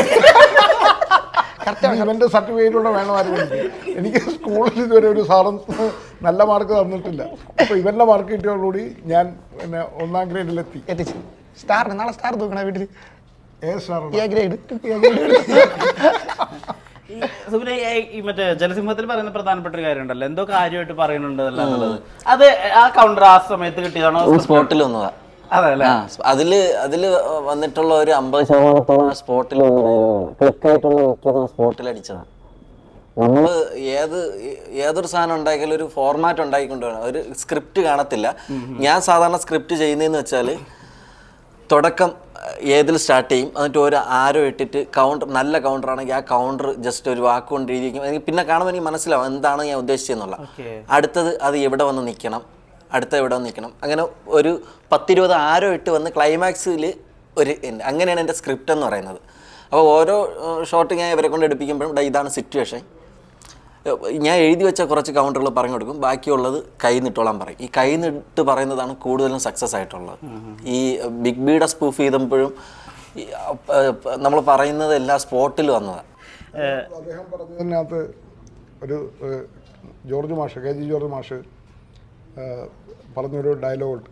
ഇവന്റെ സർട്ടിഫിക്കറ്റ് കൂടെ വേണമായിരുന്നു എനിക്ക് എനിക്ക് സ്കൂളിൽ ഇതുവരെ ഒരു സാറും നല്ല മാർക്ക് തന്നിട്ടില്ല അപ്പോൾ ഇവന്റെ മാർക്ക് കിട്ടിയോടുകൂടി ഞാൻ പിന്നെ ഒന്നാം ഗ്രേഡിലെത്തി എത്തിച്ച് സ്റ്റാറിന് നാളെ സ്റ്റാർ തൂക്കണ വീട്ടിൽ ഏ സാറാണ് എ ഗ്രേഡ് ഈ സുബിനെ, ഈ- ഈ മറ്റേ ജലസിംഹത്തിൽ പറയുന്ന പ്രധാനപ്പെട്ട ഒരു കാര്യം ഉണ്ടല്ലോ എന്തോ കാര്യമായിട്ട് പറയുന്നുണ്ട് എന്നുള്ളത് അത് ആ കൗണ്ടർ ആ സമയത്ത് കിട്ടിയതാണോ സ്പോട്ടിൽ വന്നതാ അതെ അല്ലേ ആ അതില് അതില് വന്നിട്ടുള്ള ഒരു അമ്പത് ശതമാനത്തോളം സ്പോട്ടിൽ വന്ന ഡയലോഗാണ് ക്ലിക്കായിട്ടുള്ള മിക്കതും സ്പോട്ടിൽ അടിച്ചതാണ് നമ്മൾ ഏത് ഏതൊരു സാധനം ഉണ്ടാക്കിയാലും ഒരു ഫോർമാറ്റ് ഉണ്ടാക്കിക്കൊണ്ട് വേണം ഒരു സ്ക്രിപ്റ്റ് കാണത്തില്ല ഞാൻ സാധാരണ സ്ക്രിപ്റ്റ് ചെയ്യുന്നതെന്ന് വെച്ചാൽ തുടക്കം ഏതിൽ സ്റ്റാർട്ട് ചെയ്യും എന്നിട്ട് ഒരു ആരോ ഇട്ടിട്ട് കൗണ്ടർ നല്ല കൗണ്ടർ ആണെങ്കിൽ ആ കൗണ്ടർ ജസ്റ്റ് ഒരു വാക്ക് കൊണ്ട് എഴുതിയിരിക്കും എനിക്ക് പിന്നെ കാണുമ്പോൾ എനിക്ക് മനസ്സിലാവും എന്താണ് ഞാൻ ഉദ്ദേശിച്ചതെന്നുള്ള Okay. അടുത്തത് അത് എവിടെ വന്ന് നിൽക്കണം അടുത്ത എവിടെ വന്ന് നിൽക്കണം അങ്ങനെ ഒരു പത്തിരുപത് ആരോ ഇട്ട് വന്ന് ക്ലൈമാക്സിൽ ഒരു end. അങ്ങനെയാണ് എൻ്റെ സ്ക്രിപ്റ്റ് എന്ന് പറയുന്നത് അപ്പോൾ ഓരോ ഷോട്ട് ഞാൻ ഇവരെ കൊണ്ട് എടുപ്പിക്കുമ്പോഴും "ഡാ, ഇതാണ് സിറ്റുവേഷൻ ഞാൻ എഴുതി വെച്ച കുറച്ച് കൗണ്ടറുകൾ പറഞ്ഞു കൊടുക്കും ബാക്കിയുള്ളത് കൈ നിട്ടോളാൻ പറയും ഈ കൈ നിട്ട് പറയുന്നതാണ് കൂടുതലും സക്സസ് ആയിട്ടുള്ളത് ഈ ബിഗ് ബിയുടെ സ്പൂഫ് ചെയ്തപ്പോഴും നമ്മൾ പറയുന്നത് എല്ലാ സ്പോട്ടിൽ വന്നതാണ് അദ്ദേഹം പറഞ്ഞതിനകത്ത് ഒരു ഏഹ്, ജോർജ് മാഷ് കെ ജി ജോർജ് മാഷ് ഏഹ്, പറഞ്ഞൊരു ഡയലോഗുണ്ട്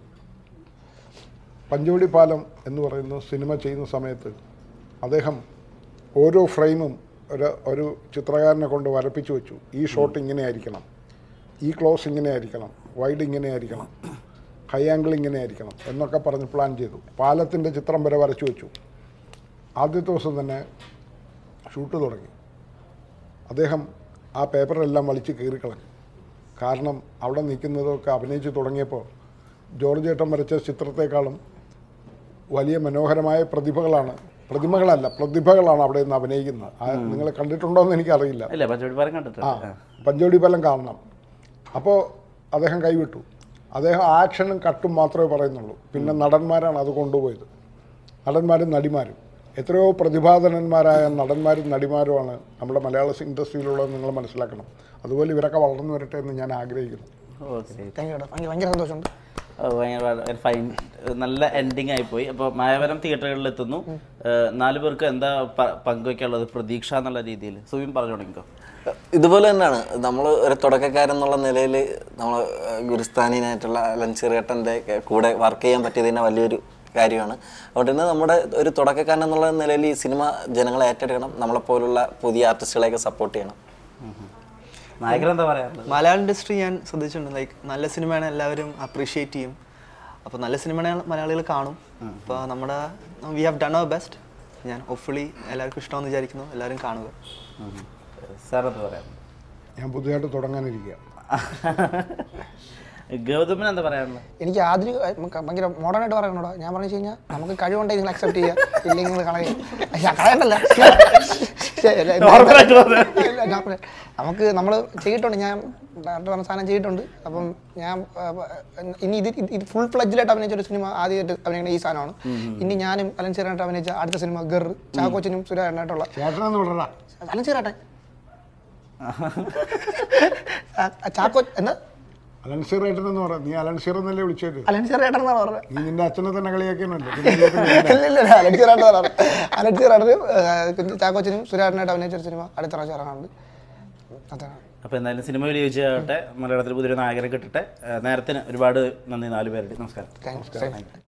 പഞ്ചവടി പാലം എന്ന് പറയുന്ന സിനിമ ചെയ്യുന്ന സമയത്ത് അദ്ദേഹം ഓരോ ഫ്രെയിമും ഒരു ഒരു ചിത്രകാരനെ കൊണ്ട് വരപ്പിച്ചു വെച്ചു ഈ ഷോട്ട് ഇങ്ങനെ ആയിരിക്കണം ഈ ക്ലോസ് ഇങ്ങനെ ആയിരിക്കണം വൈഡ് ഇങ്ങനെ ആയിരിക്കണം ഹൈ ആംഗിൾ ഇങ്ങനെ ആയിരിക്കണം എന്നൊക്കെ പറഞ്ഞ് പ്ലാൻ ചെയ്തു പാലത്തിൻ്റെ ചിത്രം വരെ വരച്ചു വെച്ചു ആദ്യത്തെ ദിവസം തന്നെ ഷൂട്ട് തുടങ്ങി അദ്ദേഹം ആ പേപ്പറെല്ലാം വലിച്ച് കീറിക്കളഞ്ഞു കാരണം അവിടെ നിൽക്കുന്നതൊക്കെ അഭിനയിച്ച് തുടങ്ങിയപ്പോൾ ജോർജ് ഏട്ടൻ വരച്ച ചിത്രത്തെക്കാളും വലിയ മനോഹരമായ പ്രതിഭകളാണ് പ്രതിമകളല്ല പ്രതിഭകളാണ് അവിടെ നിന്ന് അഭിനയിക്കുന്നത് ആ, നിങ്ങൾ കണ്ടിട്ടുണ്ടോ എന്ന് എനിക്കറിയില്ല ഇല്ല പച്ചവടി പാലം ആ കണ്ടിട്ടുണ്ട് പഞ്ചവടി പാലം കാണണം അപ്പോൾ അദ്ദേഹം കൈവിട്ടു അദ്ദേഹം ആക്ഷനും കട്ടും മാത്രമേ പറയുന്നുള്ളൂ പിന്നെ നടന്മാരാണ് അത് കൊണ്ടുപോയത് നടന്മാരും നടിമാരും എത്രയോ പ്രതിഭാധനന്മാരായ നടന്മാരും നടിമാരുമാണ് നമ്മുടെ മലയാള ഇൻഡസ്ട്രിയിലുള്ളത് നിങ്ങൾ മനസ്സിലാക്കണം അതുപോലെ ഇവരൊക്കെ വളർന്നു വരട്ടെ എന്ന് ഞാൻ ആഗ്രഹിക്കുന്നു ഓക്കെ താങ്ക് യു ഭയങ്കര ഭയങ്കര സന്തോഷമുണ്ട് ഭയങ്കര ഫൈൻ നല്ല എൻഡിങ് ആയിപ്പോയി അപ്പോൾ മായവരം തിയേറ്ററുകളിൽ എത്തുന്നു ഏഹ് നാല് പേർക്ക് എന്താ പ- പങ്കുവയ്ക്കാനുള്ളത് പ്രതീക്ഷ എന്നുള്ള രീതിയിൽ സുബിൻ പറഞ്ഞു തുടങ്ങിക്കോ ഇതുപോലെ തന്നെയാണ് നമ്മൾ ഒരു തുടക്കക്കാരെന്നുള്ള നിലയിൽ നമ്മൾ ഗുരുസ്ഥാനീനായിട്ടുള്ള ലൻസിറേട്ടൻ്റെ കൂടെ വർക്ക് ചെയ്യാൻ പറ്റിയത് തന്നെ വലിയൊരു കാര്യമാണ് അതുകൊണ്ട് തന്നെ നമ്മുടെ ഒരു തുടക്കക്കാരൻ എന്നുള്ള നിലയിൽ ഈ സിനിമ ജനങ്ങളെ ഏറ്റെടുക്കണം നമ്മളെപ്പോലുള്ള പുതിയ ആർട്ടിസ്റ്റുകളെയൊക്കെ സപ്പോർട്ട് ചെയ്യണം നായകൻ എന്താ പറയാറുള്ളത് മലയാളം ഇൻഡസ്ട്രി ഞാൻ ശ്രദ്ധിച്ചിട്ടുണ്ട് ലൈക്ക് നല്ല സിനിമയാണ് എല്ലാവരും അപ്രീഷിയേറ്റ് ചെയ്യും അപ്പോൾ നല്ല സിനിമയാണ് മലയാളികൾ കാണും അപ്പോൾ നമ്മുടെ we have done our best ഞാൻ ഹോപ്പ്ഫുള്ളി എല്ലാവർക്കും ഇഷ്ടമെന്ന് വിചാരിക്കുന്നു എല്ലാവരും കാണുക സാർ എന്താ പറയാം ഞാൻ പുതിയതായിട്ട് തുടങ്ങാനിരിക്കുക ഗൗതമിന് എന്താ പറയാനുള്ളത് എനിക്ക് ആധുനിക നമുക്ക് ഭയങ്കര മോഡേൺ ആയിട്ട് പറയണോടാ ഞാൻ പറഞ്ഞു വെച്ച് കഴിഞ്ഞാൽ നമുക്ക് കഴിവുണ്ടെങ്കിൽ നിങ്ങൾ അക്സെപ്റ്റ് ചെയ്യുക ഇല്ലെങ്കിൽ നിങ്ങൾ കളയും അയ്യ, കളയണ്ടല്ല ശ്ശെ, ഇല്ല, ഇല്ല, Normal ആയിട്ട് പറഞ്ഞാ. ഇല്ല, ഞാൻ പറയാം. നമുക്ക് നമ്മൾ ചെയ്തിട്ടുണ്ട് ഞാൻ ഡയറക്ടർ പറഞ്ഞ സാധനം ചെയ്തിട്ടുണ്ട് അപ്പം ഞാൻ ആ, ഇനി ഇത് ഇത് ഫുൾ ഫ്ലഡ്ജിലായിട്ട് അഭിനയിച്ച ഒരു സിനിമ ആദ്യമായിട്ട് അഭിനയിക്കുന്ന ഈ സാധനമാണ് ഇനി ഞാനും അലൻസീറായിട്ട് അഭിനയിച്ച അടുത്ത സിനിമ ഗർ ചാക്കോച്ചനും സുരാനായിട്ടുള്ള ചേട്ടനെന്ന് വിടടാ അലൻസീറാട്ടെ ചാക്കോ എന്താ അലൻസീർ ഏട്ടൻ എന്ന് പറയാം നീ അലൻസീർ എന്നല്ലേ വിളിച്ചത് അലൻസീറേട്ടൻ എന്നാണ് പറഞ്ഞത് നീ നിന്റെ അച്ഛനെ തന്നെ കളിയാക്കിയാണല്ലോ അലക്സിറായിട്ട് ചാക്കോച്ചനും സുരാറിനായിട്ട് അഭിനയിച്ച ഒരു സിനിമ അടുത്ത പ്രാവശ്യം ഇറങ്ങാറുണ്ട് അതാണ് അപ്പോൾ എന്തായാലും സിനിമ വിജയിച്ചാകട്ടെ മലയാളത്തിൽ പുതിയൊരു നായകനെ കിട്ടട്ടെ ഏഹ് നേരത്തിന് ഒരുപാട് നന്ദി നാല് പേരുടെ നമസ്കാരം താങ്ക്സ്